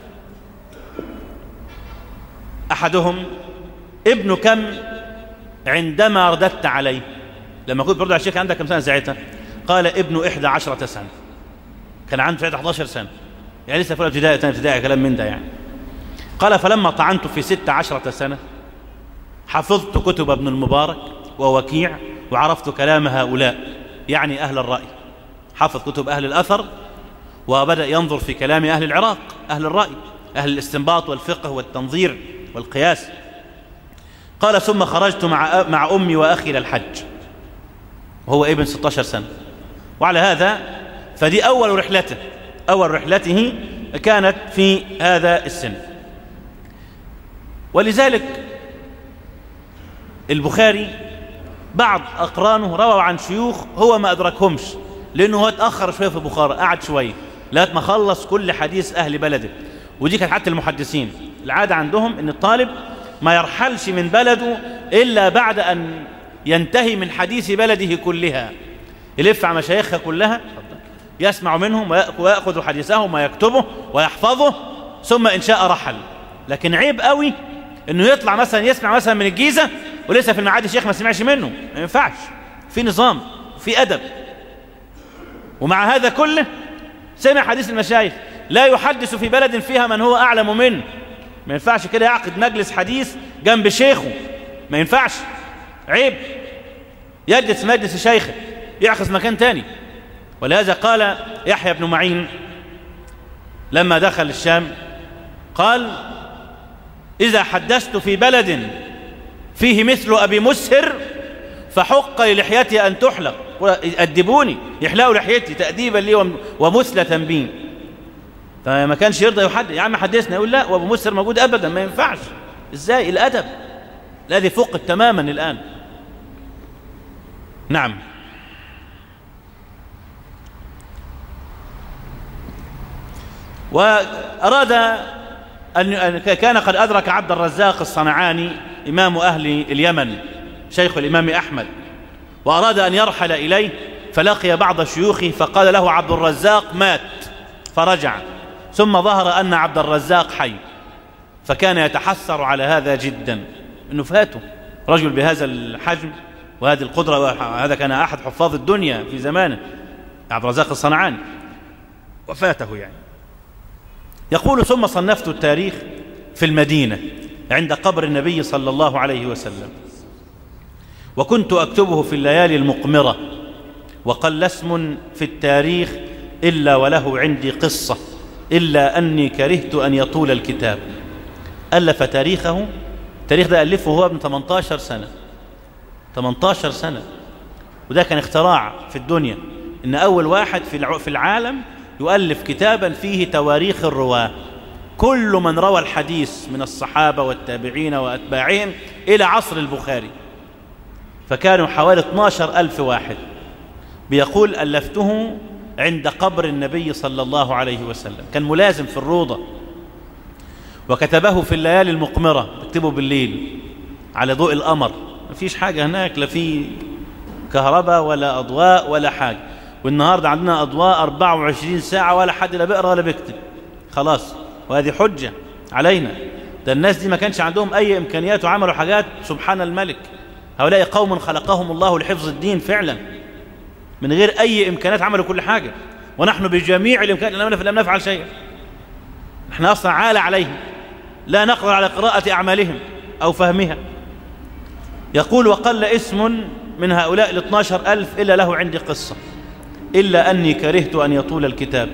أحدهم ابن كم عندما رددت عليه لما كنت برد على الشيخ عندك كم سنة ساعتها قال ابن إحدى عشرة سنة كان عنده ساعتها 11 سنة يعني لسه في ابتدائي ثاني ابتدائي كلام من ده يعني قال فلما طعنت في ست عشرة سنة حفظت كتب ابن المبارك ووكيع وعرفت كلام هؤلاء يعني أهل الرأي حفظ كتب أهل الأثر وبدأ ينظر في كلام أهل العراق أهل الرأي أهل الاستنباط والفقه والتنظير والقياس قال ثم خرجت مع مع أمي وأخي إلى الحج وهو ابن 16 سنة وعلى هذا فدي أول رحلته أول رحلته كانت في هذا السن ولذلك البخاري بعض أقرانه رووا عن شيوخ هو ما أدركهمش لأنه هو اتأخر شوية في البخاري قعد شوية لغايه ما خلص كل حديث أهل بلده ودي كانت حتى المحدثين العادة عندهم أن الطالب ما يرحلش من بلده إلا بعد أن ينتهي من حديث بلده كلها يلف على مشايخها كلها يسمع منهم ويأخذ حديثهم ويكتبه ويحفظه ثم إن شاء رحل لكن عيب قوي انه يطلع مثلا يسمع مثلا من الجيزة ولسه في المعادي الشيخ ما سمعش منه ما ينفعش في نظام في أدب ومع هذا كله سمع حديث المشايخ لا يحدث في بلد فيها من هو أعلم منه ما ينفعش كده يعقد مجلس حديث جنب شيخه ما ينفعش عيب يجلس مجلس شيخه يعكس مكان تاني ولهذا قال يحيى بن معين لما دخل الشام قال إذا حدثت في بلد فيه مثل أبي مسهر فحق للحيتي أن تحلق أدبوني يحلقوا لحيتي تأديبا لي ومثلة بي فما كانش يرضى يحدث يا عم حدثنا يقول لا وابو مسهر موجود أبدا ما ينفعش ازاي الأدب الذي فقد تماما الآن نعم وأراد أن كان قد أدرك عبد الرزاق الصنعاني إمام أهل اليمن شيخ الإمام أحمد وأراد أن يرحل إليه فلقي بعض شيوخه فقال له عبد الرزاق مات فرجع ثم ظهر أن عبد الرزاق حي فكان يتحسر على هذا جدا أنه فاته رجل بهذا الحجم وهذه القدرة وهذا كان أحد حفاظ الدنيا في زمانه عبد الرزاق الصنعاني وفاته يعني يقول ثم صنفت التاريخ في المدينة عند قبر النبي صلى الله عليه وسلم وكنت أكتبه في الليالي المقمرة وقل اسم في التاريخ إلا وله عندي قصة إلا أني كرهت أن يطول الكتاب ألف تاريخه التاريخ ده ألفه هو ابن 18 سنة 18 سنة وده كان اختراع في الدنيا إن أول واحد في العالم يؤلف كتابا فيه تواريخ الرواة كل من روى الحديث من الصحابة والتابعين وأتباعهم إلى عصر البخاري فكانوا حوالي 12 ألف واحد بيقول ألفته عند قبر النبي صلى الله عليه وسلم كان ملازم في الروضة وكتبه في الليالي المقمرة اكتبه بالليل على ضوء القمر ما فيش حاجة هناك لا في كهرباء ولا أضواء ولا حاجة والنهاردة عندنا أضواء 24 ساعة ولا حد لا بيقرأ ولا بيكتب خلاص وهذه حجة علينا ده الناس دي ما كانش عندهم أي إمكانيات وعملوا حاجات سبحان الملك هؤلاء قوم خلقهم الله لحفظ الدين فعلا من غير أي إمكانات عملوا كل حاجة ونحن بجميع الإمكانات لم نفعل شيئا نحن أصلا عالى عليهم لا نقدر على قراءة أعمالهم أو فهمها يقول وقل اسم من هؤلاء الاثناشر ألف إلا له عندي قصة إلا أني كرهت أن يطول الكتاب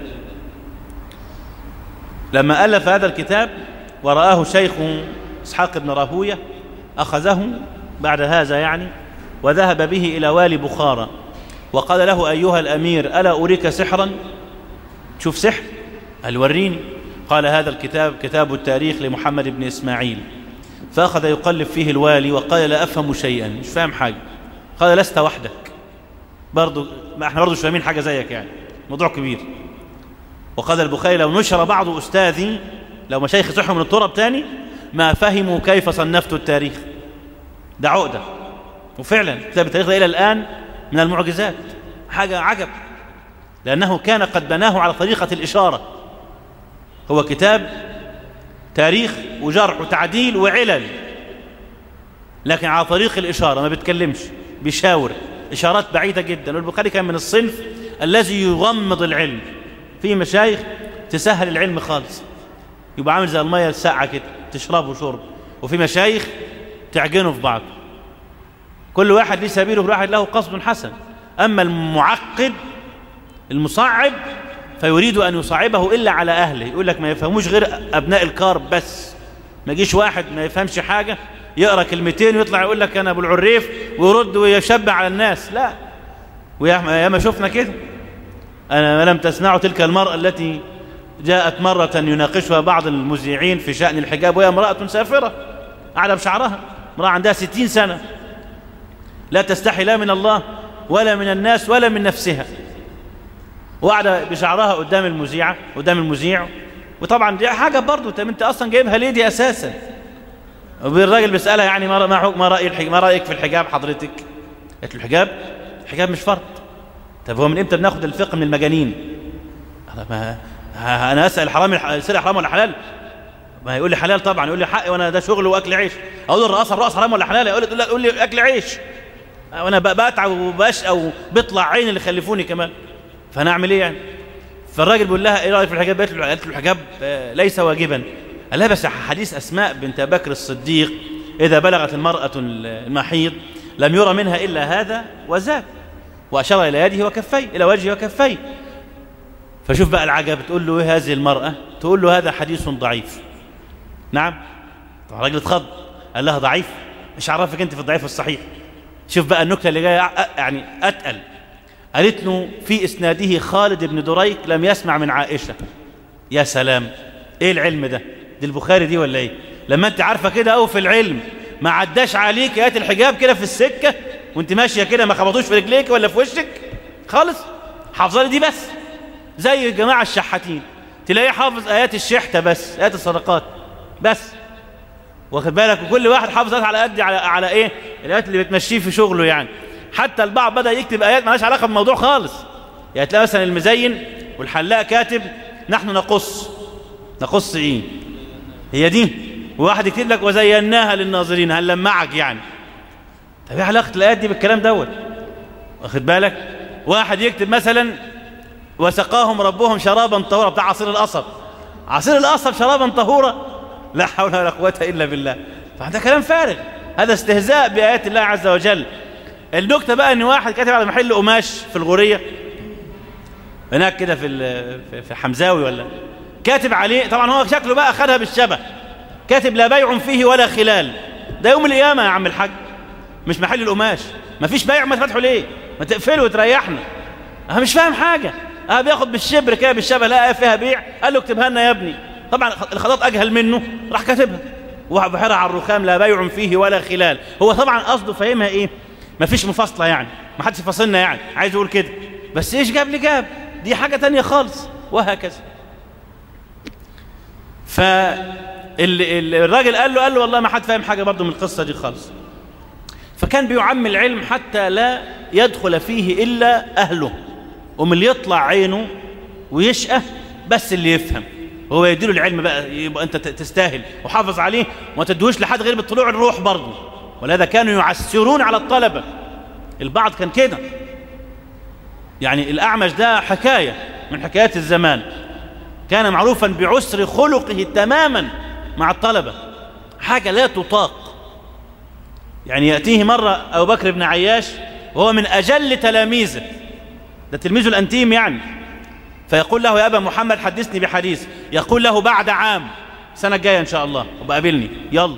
لما ألف هذا الكتاب ورآه شيخ إسحاق بن راهوية أخذه بعد هذا يعني وذهب به إلى والي بخارى وقال له أيها الأمير ألا أريك سحرا شوف سحر قال وريني قال هذا الكتاب كتاب التاريخ لمحمد بن إسماعيل فأخذ يقلب فيه الوالي وقال لا أفهم شيئا مش فاهم حاجة قال لست وحدك برضو ما احنا برضو مش فاهمين حاجة زيك يعني موضوع كبير وقال البخاري لو نشر بعض أستاذي لو مشايخ صحوا من التراب تاني ما فهموا كيف صنفت التاريخ ده عقدة وفعلا كتاب التاريخ ده إلى الآن من المعجزات حاجة عجب لأنه كان قد بناه على طريقة الإشارة هو كتاب تاريخ وجرح وتعديل وعلل لكن على طريق الإشارة ما بيتكلمش بيشاور إشارات بعيدة جدا والبخاري كان من الصنف الذي يغمض العلم في مشايخ تسهل العلم خالص يبقى عامل زي المية الساعة كده تشربه شرب وفي مشايخ تعجنه في بعض كل واحد ليه سبيله كل واحد له قصد حسن أما المعقد المصعب فيريد أن يصعبه إلا على أهله يقول لك ما يفهموش غير أبناء الكار بس ما يجيش واحد ما يفهمش حاجة يقرأ كلمتين ويطلع يقول لك أنا أبو العريف ويرد ويشبع على الناس لا ويا ما شفنا كده أنا لم تسمعوا تلك المرأة التي جاءت مرة يناقشها بعض المذيعين في شأن الحجاب وهي امرأة سافرة أعلى بشعرها امرأة عندها ستين سنة لا تستحي لا من الله ولا من الناس ولا من نفسها وقاعدة بشعرها قدام المذيعة قدام المذيع وطبعا دي حاجة برضو انت اصلا جايبها ليه دي اساسا والراجل بيسألها يعني ما ما رأي الحجاب ما رأيك في الحجاب حضرتك قالت له الحجاب الحجاب مش فرض طب هو من امتى بناخد الفقه من المجانين انا ما انا اسال حرام السرقه حرام ولا حلال ما يقول لي حلال طبعا يقول لي حقي وانا ده شغل واكل عيش اقول له الرقاصه الرقص حرام ولا حلال يقول لي يقول لي اكل عيش وانا بتعب وبشقى وبيطلع عيني اللي خلفوني كمان فانا اعمل ايه يعني فالراجل بيقول لها ايه رايك في الحجاب قالت له قالت له الحجاب ليس واجبا قال لها بس حديث اسماء بنت بكر الصديق اذا بلغت المراه المحيض لم يرى منها الا هذا وذاك واشار الى يده وكفيه الى وجهه وكفيه فشوف بقى العجب تقول له ايه هذه المراه تقول له هذا حديث ضعيف نعم الراجل اتخض قال لها ضعيف مش عرفك انت في الضعيف والصحيح شوف بقى النكته اللي جايه يعني اتقل قالت له في اسناده خالد بن دريك لم يسمع من عائشه يا سلام ايه العلم ده دي البخاري دي ولا ايه لما انت عارفه كده قوي في العلم ما عداش عليك ايات الحجاب كده في السكه وانت ماشيه كده ما خبطوش في رجليك ولا في وشك خالص حافظه دي بس زي الجماعه الشحاتين تلاقيه حافظ ايات الشحته بس ايات الصدقات بس واخد بالك وكل واحد حافظ على قد على على ايه الايات اللي بتمشيه في شغله يعني حتى البعض بدا يكتب ايات مالهاش علاقه بالموضوع خالص يعني تلاقي مثلا المزين والحلاق كاتب نحن نقص نقص ايه هي دي وواحد يكتب لك وزيناها للناظرين هنلمعك يعني طب ايه علاقه الايات دي بالكلام دوت واخد بالك واحد يكتب مثلا وسقاهم ربهم شرابا طهورا بتاع عصير القصب عصير القصب شرابا طهورا لا حول ولا قوه الا بالله فهذا كلام فارغ هذا استهزاء بايات الله عز وجل النكته بقى ان واحد كاتب على محل قماش في الغوريه هناك كده في في حمزاوي ولا كاتب عليه طبعا هو شكله بقى خدها بالشبه كاتب لا بيع فيه ولا خلال ده يوم القيامه يا عم الحاج مش محل القماش ما فيش بيع ما تفتحوا ليه ما تقفله وتريحنا انا مش فاهم حاجه اه بياخد بالشبر كده بالشبه لا فيها بيع قال له اكتبها لنا يا ابني طبعا الخطاط اجهل منه راح كاتبها وبحرها على الرخام لا بيع فيه ولا خلال هو طبعا قصده فاهمها ايه ما فيش مفاصله يعني ما حدش فاصلنا يعني عايز يقول كده بس ايش جاب لي جاب دي حاجه تانية خالص وهكذا فالراجل قال له قال له والله ما حد فاهم حاجه برضه من القصه دي خالص فكان بيعم العلم حتى لا يدخل فيه الا اهله ومن اللي يطلع عينه ويشقى بس اللي يفهم هو يديله العلم بقى يبقى انت تستاهل وحافظ عليه وما تدوش لحد غير بالطلوع الروح برضه ولهذا كانوا يعسرون على الطلبه البعض كان كده يعني الاعمش ده حكايه من حكايات الزمان كان معروفا بعسر خلقه تماما مع الطلبه حاجه لا تطاق يعني ياتيه مره ابو بكر بن عياش وهو من اجل تلاميذه ده تلميذه الانتيم يعني فيقول له يا ابا محمد حدثني بحديث يقول له بعد عام السنه الجايه ان شاء الله وبقابلني يلا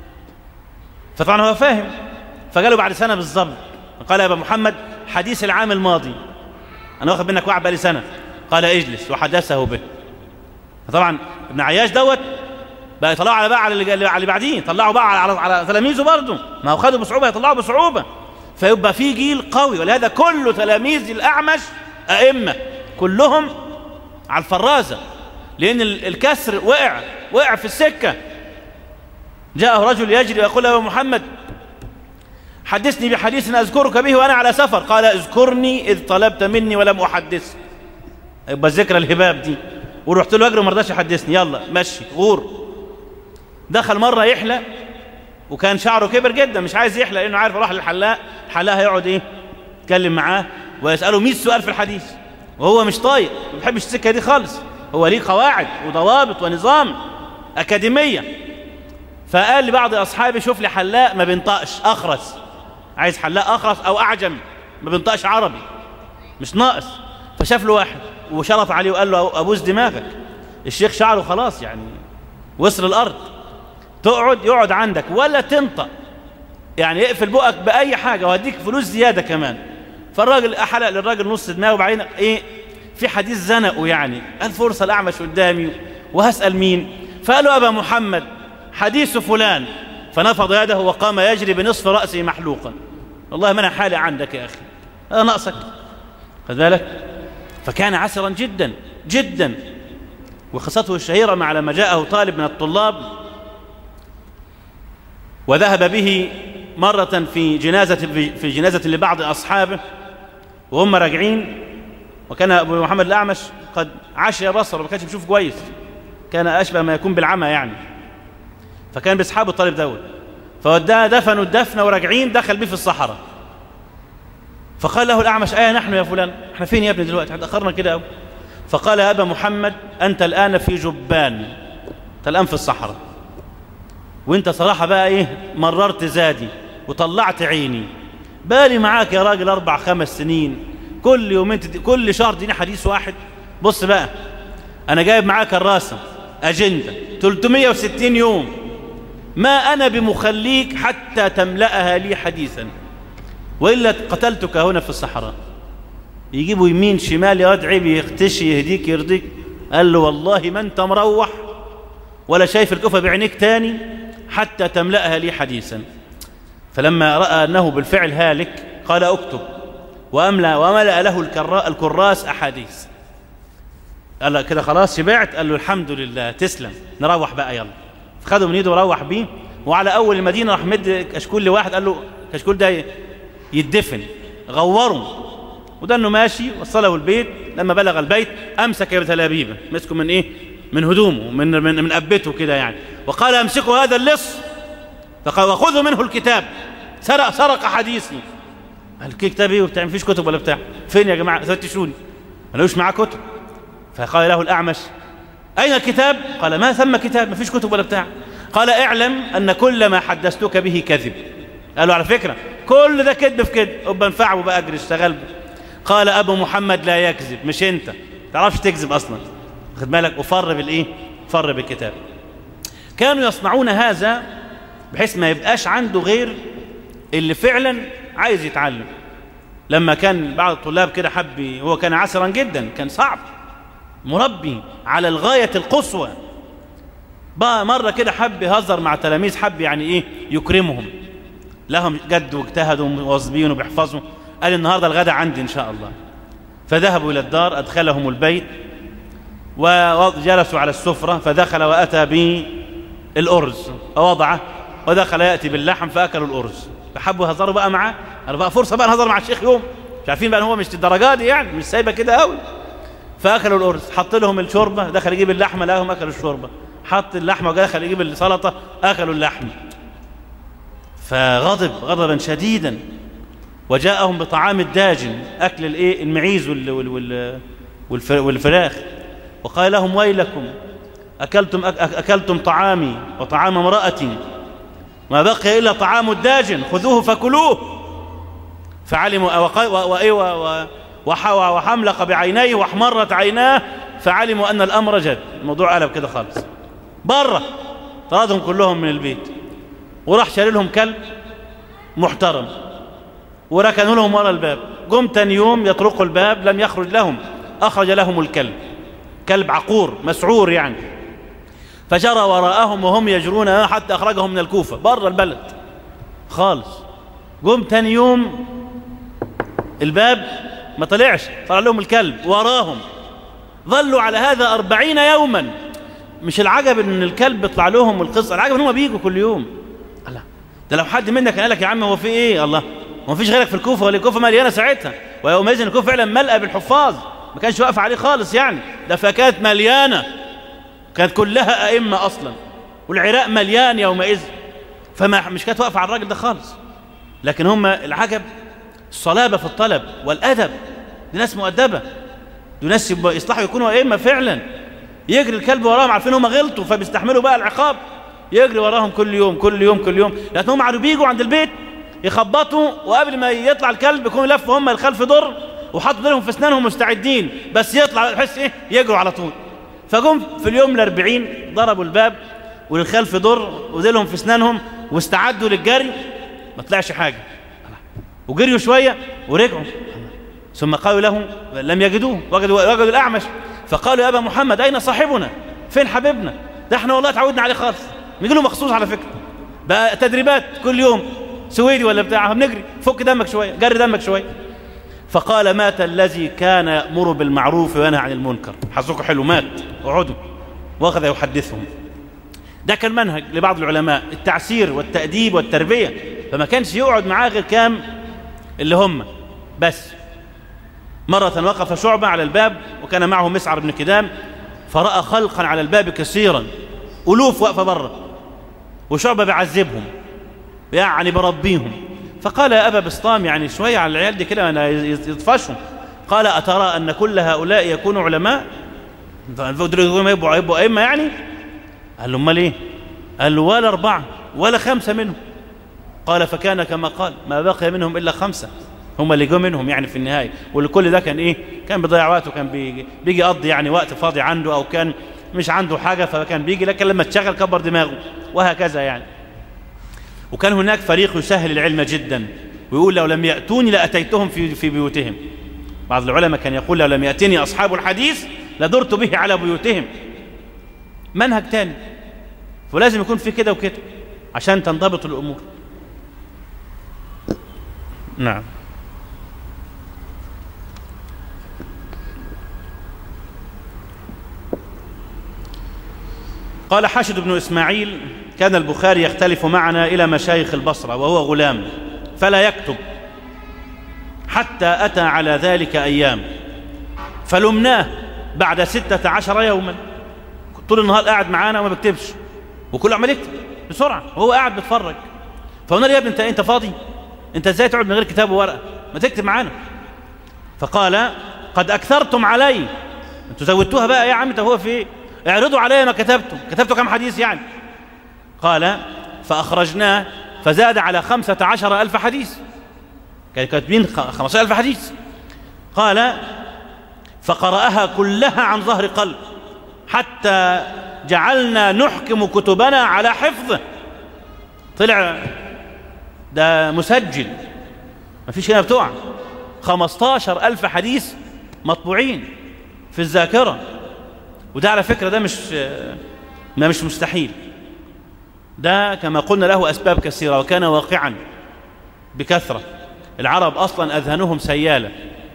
فطبعا هو فاهم فقاله بعد سنه بالظبط قال يا ابا محمد حديث العام الماضي انا واخد منك وعد بقالي سنه قال اجلس وحدثه به فطبعا ابن عياش دوت بقى يطلعوا على بقى على اللي, على اللي بعديه يطلعوا بقى على على تلاميذه برضه ما هو خدوا بصعوبه يطلعوا بصعوبه فيبقى في جيل قوي ولهذا كل تلاميذ الاعمش ائمه كلهم على الفرازه لان الكسر وقع وقع في السكه جاءه رجل يجري ويقول له محمد حدثني بحديث اذكرك به وانا على سفر قال اذكرني اذ طلبت مني ولم احدث يبقى ذكرى الهباب دي ورحت له اجري وما رضاش يحدثني يلا مشي غور دخل مره يحلى وكان شعره كبر جدا مش عايز يحلى لانه عارف راح للحلاق الحلاق هيقعد ايه يتكلم معاه ويساله 100 سؤال في الحديث وهو مش طايق ما بيحبش السكه دي خالص هو ليه قواعد وضوابط ونظام اكاديميه فقال لبعض اصحابي شوف لي حلاق ما بينطقش اخرس عايز حلاق اخرس او اعجم ما بينطقش عربي مش ناقص فشاف له واحد وشرط عليه وقال له ابوس دماغك الشيخ شعره خلاص يعني وصل الارض تقعد يقعد عندك ولا تنطق يعني يقفل بقك باي حاجه وهديك فلوس زياده كمان فالراجل حلق للراجل نص دماغه وبعدين ايه في حديث زنقه يعني قال فرصه الاعمش قدامي وهسال مين فقال له ابا محمد حديث فلان فنفض يده وقام يجري بنصف راسه محلوقا والله ما انا حالي عندك يا اخي هذا ناقصك خذ بالك فكان عسرا جدا جدا وقصته الشهيره مع لما جاءه طالب من الطلاب وذهب به مرة في جنازة في جنازة لبعض أصحابه وهم راجعين وكان أبو محمد الأعمش قد عشي بصر وما كانش بيشوف كويس كان أشبه ما يكون بالعمى يعني فكان بيسحبوا الطالب دوت فوداه دفنوا الدفنة وراجعين دخل بيه في الصحراء فقال له الأعمش أيه نحن يا فلان احنا فين يا ابني دلوقتي تأخرنا كده أوي فقال يا أبا محمد أنت الآن في جبان أنت الآن في الصحراء وانت صراحة بقى ايه مررت زادي وطلعت عيني بالي معاك يا راجل اربع خمس سنين كل يومين تدي كل شهر تديني حديث واحد بص بقى انا جايب معاك الراسة اجندة 360 يوم ما أنا بمخليك حتى تملأها لي حديثا وإلا قتلتك هنا في الصحراء يجيبوا يمين شمال يا واد عيب يختشي يهديك يرضيك قال له والله ما انت مروح ولا شايف الكفة بعينيك تاني حتى تملأها لي حديثا فلما رأى أنه بالفعل هالك قال اكتب وأملأ وملأ له الكراس أحاديث قال له كده خلاص شبعت قال له الحمد لله تسلم نروح بقى يلا فخده من ايده وروح بيه وعلى اول المدينه راح مد كشكول لواحد قال له كشكول ده يدفن غوره وده انه ماشي وصله البيت لما بلغ البيت امسك بتلابيبه مسكه من ايه من هدومه من من من ابته كده يعني وقال امسكوا هذا اللص فقال وخذوا منه الكتاب سرق سرق حديثي قال كتاب ايه وبتاع مفيش كتب ولا بتاع فين يا جماعه فتشوني ملوش معاه كتب فقال له الأعمش أين الكتاب؟ قال ما ثم كتاب ما فيش كتب ولا بتاع قال اعلم أن كل ما حدثتك به كذب قال له على فكرة كل ده كذب في كذب أبقى انفعه وبقى أجري اشتغل قال أبو محمد لا يكذب مش أنت تعرفش تكذب أصلا خد بالك وفر بالإيه؟ فر بالكتاب كانوا يصنعون هذا بحيث ما يبقاش عنده غير اللي فعلا عايز يتعلم لما كان بعض الطلاب كده حب هو كان عسرا جدا كان صعب مربي على الغاية القصوى بقى مرة كده حب يهزر مع تلاميذ حب يعني ايه يكرمهم لهم جد واجتهدوا مواظبين وبيحفظوا قال النهاردة الغداء عندي ان شاء الله فذهبوا الى الدار ادخلهم البيت وجلسوا على السفرة فدخل واتى بالارز ووضعه ودخل ياتي باللحم فاكلوا الارز فحبوا يهزروا بقى معاه قالوا بقى فرصة بقى نهزر مع الشيخ يوم مش عارفين بقى ان هو مش الدرجات دي يعني مش سايبه كده قوي فاكلوا الارز حط لهم الشوربه دخل يجيب اللحمه لقاهم اكلوا الشوربه حط اللحمه ودخل يجيب السلطه اكلوا اللحم فغضب غضبا شديدا وجاءهم بطعام الداجن اكل الايه المعيز وال وال وال والفراخ وقال لهم ويلكم اكلتم اكلتم طعامي وطعام امراتي ما بقي الا طعام الداجن خذوه فكلوه فعلموا وايه وحملق بعينيه واحمرت عيناه فعلموا أن الأمر جد الموضوع قلب كده خالص بره طردهم كلهم من البيت وراح شال لهم كلب محترم وركنوا لهم ورا الباب جم تاني يوم يطرقوا الباب لم يخرج لهم أخرج لهم الكلب كلب عقور مسعور يعني فجرى وراءهم وهم يجرون حتى أخرجهم من الكوفة بره البلد خالص جم تاني يوم الباب ما طلعش طلع لهم الكلب وراهم ظلوا على هذا أربعين يوما مش العجب ان الكلب بيطلع لهم القصة العجب ان هم بيجوا كل يوم الله ده لو حد منك قال لك يا عم هو في ايه الله ما فيش غيرك في الكوفة ولا الكوفة مليانة ساعتها ويومئذ الكوفة فعلا ملأة بالحفاظ ما كانش واقف عليه خالص يعني ده فكانت مليانة كانت كلها أئمة أصلا والعراق مليان يومئذ فما مش كانت واقفة على الراجل ده خالص لكن هم العجب الصلابة في الطلب والأدب دي ناس مؤدبة دي ناس يصلحوا يكونوا أئمة فعلا يجري الكلب وراهم عارفين هم غلطوا فبيستحملوا بقى العقاب يجري وراهم كل يوم كل يوم كل يوم لأن هم عادوا بيجوا عند البيت يخبطوا وقبل ما يطلع الكلب يكونوا لفوا هم الخلف دور وحطوا ديلهم في اسنانهم مستعدين بس يطلع بحس ايه يجروا على طول فجم في اليوم الأربعين ضربوا الباب وللخلف دور وديلهم في اسنانهم واستعدوا للجري ما طلعش حاجه وجريوا شويه ورجعوا ثم قالوا له لم يجدوه وجدوا وجدوا الاعمش فقالوا يا ابا محمد اين صاحبنا فين حبيبنا ده احنا والله اتعودنا عليه خالص نيجي له مخصوص على فكره بقى تدريبات كل يوم سويدي ولا بتاع بنجري فك دمك شويه جري دمك شويه فقال مات الذي كان يأمر بالمعروف وينهى عن المنكر حظكم حلو مات اقعدوا واخذ يحدثهم ده كان منهج لبعض العلماء التعسير والتأديب والتربية فما كانش يقعد معاه غير كام اللي هم بس مرة وقف شعبة على الباب وكان معه مسعر بن كدام فرأى خلقا على الباب كثيرا ألوف واقفة بره وشعبة بيعذبهم يعني بربيهم فقال يا أبا بسطام يعني شوية على العيال دي كده أنا يطفشهم قال أترى أن كل هؤلاء يكونوا علماء يبقوا يبقوا أئمة يعني قال له امال ايه قال له ولا أربعة ولا خمسة منهم قال فكان كما قال ما بقي منهم إلا خمسة هم اللي جو منهم يعني في النهاية والكل ده كان إيه كان بيضيع وقته كان بيجي, بيجي يقضي يعني وقت فاضي عنده أو كان مش عنده حاجة فكان بيجي لكن لما تشغل كبر دماغه وهكذا يعني وكان هناك فريق يسهل العلم جدا ويقول لو لم يأتوني لأتيتهم في, في بيوتهم بعض العلماء كان يقول لو لم يأتني أصحاب الحديث لدرت به على بيوتهم منهج تاني ولازم يكون في كده وكده عشان تنضبط الأمور نعم قال حاشد بن إسماعيل كان البخاري يختلف معنا إلى مشايخ البصرة وهو غلام فلا يكتب حتى أتى على ذلك أيام فلمناه بعد ستة عشر يوما طول النهار قاعد معانا وما بكتبش وكله عمال يكتب بسرعة وهو قاعد بيتفرج فقلنا له يا ابني انت انت فاضي انت ازاي تقعد من غير كتاب وورقه ما تكتب معانا فقال قد اكثرتم علي انتوا زودتوها بقى يا عم انت هو في ايه اعرضوا علي ما كتبتم كتبتوا كم حديث يعني قال فأخرجناه فزاد على خمسة عشر ألف حديث كان كاتبين خمسة ألف حديث قال فقرأها كلها عن ظهر قلب حتى جعلنا نحكم كتبنا على حفظه طلع ده مسجل ما فيش هنا بتوع خمستاشر ألف حديث مطبوعين في الذاكرة وده على فكرة ده مش ما مش مستحيل ده كما قلنا له أسباب كثيرة وكان واقعا بكثرة العرب أصلا أذهنهم سيالة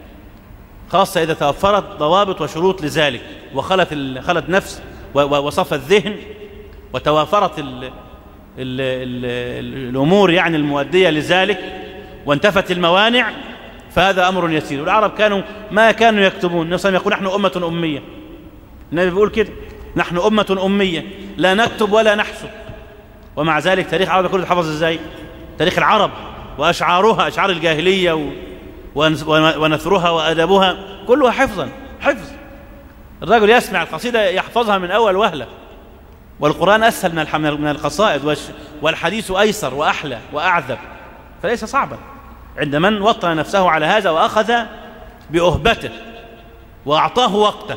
خاصة إذا توفرت ضوابط وشروط لذلك وخلت خلت نفس وصف الذهن وتوافرت ال ال ال الأمور يعني المؤدية لذلك وانتفت الموانع فهذا أمر يسير والعرب كانوا ما كانوا يكتبون النبي يقول نحن أمة أمية النبي بيقول كده نحن أمة أمية لا نكتب ولا نحسب ومع ذلك تاريخ العرب كله اتحفظ ازاي تاريخ العرب وأشعارها أشعار الجاهلية و... ونثرها وأدبها كلها حفظا حفظ الرجل يسمع القصيدة يحفظها من أول وهلة والقرآن أسهل من من القصائد والحديث أيسر وأحلى وأعذب فليس صعبا عند من وطن نفسه على هذا وأخذ بأهبته وأعطاه وقته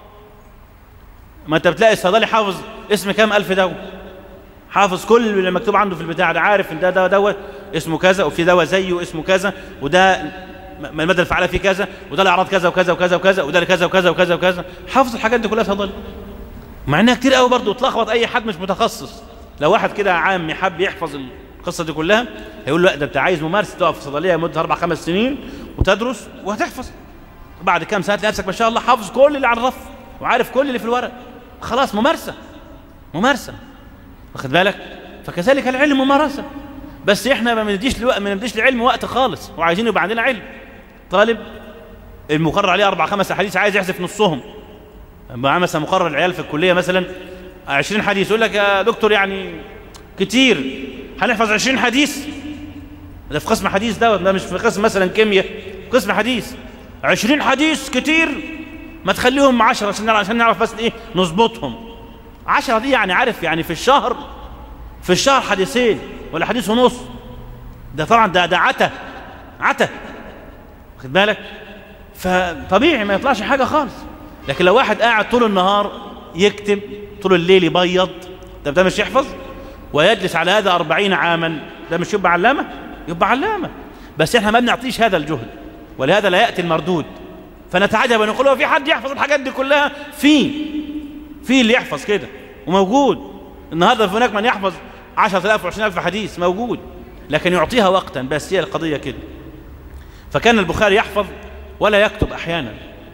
ما أنت بتلاقي الصيدلي حافظ اسم كام ألف دواء حافظ كل اللي مكتوب عنده في البتاع ده عارف ان ده دواء دوت اسمه كذا وفي دواء زيه اسمه كذا وده المدى الفعالة فيه كذا وده الاعراض كذا وكذا وكذا وكذا وده كذا وكذا وكذا وكذا حافظ الحاجات دي كلها صيدلي مع انها كتير قوي برضه تلخبط اي حد مش متخصص لو واحد كده عام يحب يحفظ القصه دي كلها هيقول له لا ده انت عايز ممارسه تقف في صيدليه لمده اربع خمس سنين وتدرس وهتحفظ بعد كام سنه تلاقي نفسك ما شاء الله حافظ كل اللي على الرف وعارف كل اللي في الورق خلاص ممارسه ممارسه واخد بالك فكذلك العلم ممارسه بس احنا ما بنديش لوقت ما بنديش لعلم وقت خالص وعايزين يبقى عندنا علم طالب المقرر عليه اربع خمس احاديث عايز يحذف نصهم معاه مثلا مقرر العيال في الكليه مثلا 20 حديث يقول لك يا دكتور يعني كتير هنحفظ 20 حديث ده في قسم حديث دوت ده مش في قسم مثلا كيمياء قسم حديث 20 حديث كتير ما تخليهم 10 عشان نعرف عشان نعرف بس ايه نظبطهم 10 دي يعني عارف يعني في الشهر في الشهر حديثين ولا حديث ونص ده طبعا ده ده عتا عتا واخد بالك فطبيعي ما يطلعش حاجه خالص لكن لو واحد قاعد طول النهار يكتب طول الليل يبيض ده ده مش يحفظ ويجلس على هذا أربعين عاما ده مش يبقى علامة يبقى علامة بس احنا ما بنعطيش هذا الجهد ولهذا لا يأتي المردود فنتعجب ونقول هو في حد يحفظ الحاجات دي كلها في في اللي يحفظ كده وموجود النهارده هناك من يحفظ 10000 و20000 حديث موجود لكن يعطيها وقتا بس هي القضية كده فكان البخاري يحفظ ولا يكتب أحيانا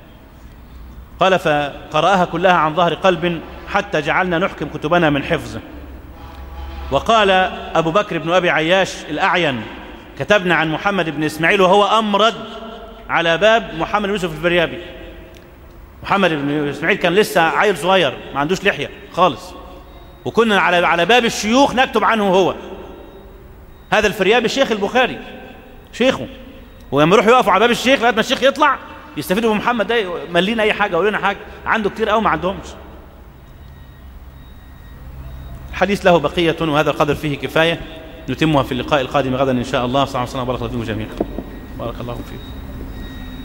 قال فقرأها كلها عن ظهر قلب حتى جعلنا نحكم كتبنا من حفظه وقال أبو بكر بن أبي عياش الأعين كتبنا عن محمد بن إسماعيل وهو أمرد على باب محمد بن يوسف الفريابي محمد بن إسماعيل كان لسه عيل صغير ما عندوش لحية خالص وكنا على على باب الشيوخ نكتب عنه هو هذا الفريابي شيخ البخاري شيخه ولما يروحوا يقفوا على باب الشيخ لغايه ما الشيخ يطلع يستفيدوا من محمد ده ملينا اي حاجه لنا حاجه عنده كتير قوي ما عندهمش الحديث له بقيه وهذا القدر فيه كفايه نتمها في اللقاء القادم غدا ان شاء الله صلى الله عليه وسلم وبارك الله فيكم جميعا بارك الله فيكم